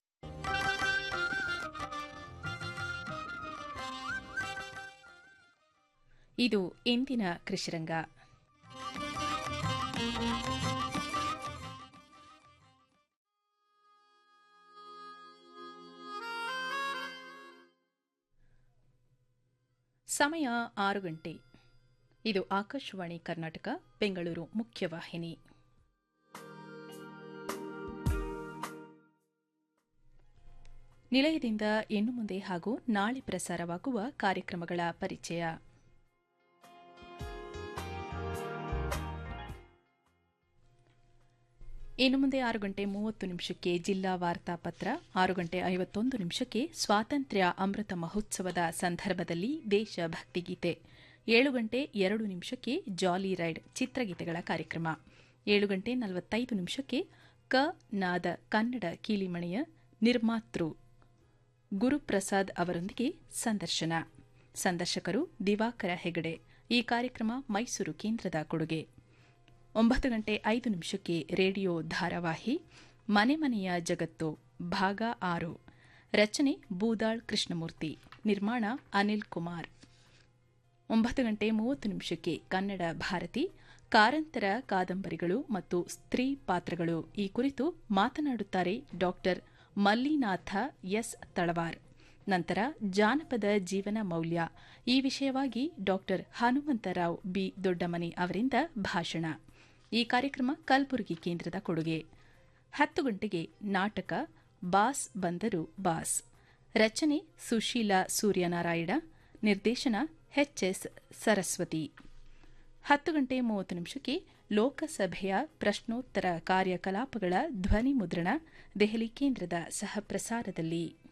ಇದು ಇಂದಿನ ಕೃಷಿರಂಗ ಸಮಯ ಆರು ಗಂಟೆ ಇದು ಆಕಾಶವಾಣಿ ಕರ್ನಾಟಕ ಬೆಂಗಳೂರು ಮುಖ್ಯವಾಹಿನಿ ನಿಲಯದಿಂದ ಇನ್ನು ಮುಂದೆ ಹಾಗೂ ನಾಳೆ ಪ್ರಸಾರವಾಗುವ ಕಾರ್ಯಕ್ರಮಗಳ ಪರಿಚಯ ಇನ್ನು ಮುಂದೆ ಆರು ಗಂಟೆ ಮೂವತ್ತು ನಿಮಿಷಕ್ಕೆ ಜಿಲ್ಲಾ ವಾರ್ತಾಪತ್ರ ಆರು ಗಂಟೆ ಐವತ್ತೊಂದು ನಿಮಿಷಕ್ಕೆ ಸ್ವಾತಂತ್ರ್ಯ ಅಮೃತ ಮಹೋತ್ಸವದ ಸಂದರ್ಭದಲ್ಲಿ ದೇಶಭಕ್ತಿ ಗೀತೆ ಏಳು ಗಂಟೆ ಎರಡು ನಿಮಿಷಕ್ಕೆ ಜಾಲಿ ರೈಡ್ ಚಿತ್ರಗೀತೆಗಳ ಕಾರ್ಯಕ್ರಮ ಏಳು ಗಂಟೆ ನಲವತ್ತೈದು ನಿಮಿಷಕ್ಕೆ ಕ ನಾದ ಕನ್ನಡ ಕೀಲಿಮಣೆಯ ನಿರ್ಮಾತೃ ಗುರುಪ್ರಸಾದ್ ಅವರೊಂದಿಗೆ ಸಂದರ್ಶನ ಸಂದರ್ಶಕರು ದಿವಾಕರ ಹೆಗಡೆ ಈ ಕಾರ್ಯಕ್ರಮ ಮೈಸೂರು ಕೇಂದ್ರದ ಕೊಡುಗೆ ಒಂಬತ್ತು ಗಂಟೆ ಐದು ನಿಮಿಷಕ್ಕೆ ರೇಡಿಯೋ ಧಾರಾವಾಹಿ ಮನೆ ಮನೆಯ ಜಗತ್ತು ಭಾಗ ಆರು ರಚನೆ ಬೂದಾಳ್ ಕೃಷ್ಣಮೂರ್ತಿ ನಿರ್ಮಾಣ ಅನಿಲ್ ಕುಮಾರ್ ಒಂಬತ್ತು ಗಂಟೆ ಮೂವತ್ತು ನಿಮಿಷಕ್ಕೆ ಕನ್ನಡ ಭಾರತಿ ಕಾರಂತರ ಕಾದಂಬರಿಗಳು ಮತ್ತು ಸ್ತ್ರೀ ಪಾತ್ರಗಳು ಈ ಕುರಿತು ಮಾತನಾಡುತ್ತಾರೆ ಡಾಕ್ಟರ್ ಮಲ್ಲಿನಾಥ ಎಸ್ ತಳವಾರ್ ನಂತರ ಜಾನಪದ ಜೀವನ ಮೌಲ್ಯ ಈ ವಿಷಯವಾಗಿ ಡಾಕ್ಟರ್ ಹನುಮಂತರಾವ್ ಬಿ ದೊಡ್ಡಮನಿ ಅವರಿಂದ ಭಾಷಣ ಈ ಕಾರ್ಯಕ್ರಮ ಕಲಬುರಗಿ ಕೇಂದ್ರದ ಕೊಡುಗೆ ಹತ್ತು ಗಂಟೆಗೆ ನಾಟಕ ಬಾಸ್ ಬಂದರು ಬಾಸ್ ರಚನೆ ಸುಶೀಲ ಸೂರ್ಯನಾರಾಯಣ ನಿರ್ದೇಶನ ಎಚ್ಎಸ್ ಸರಸ್ವತಿ ಹತ್ತು ಗಂಟೆ ಮೂವತ್ತು ನಿಮಿಷಕ್ಕೆ ಲೋಕಸಭೆಯ ಪ್ರಶ್ನೋತ್ತರ ಕಾರ್ಯಕಲಾಪಗಳ ಧ್ವನಿ ಮುದ್ರಣ ದೆಹಲಿ ಕೇಂದ್ರದ ಸಹ ಪ್ರಸಾರದಲ್ಲಿ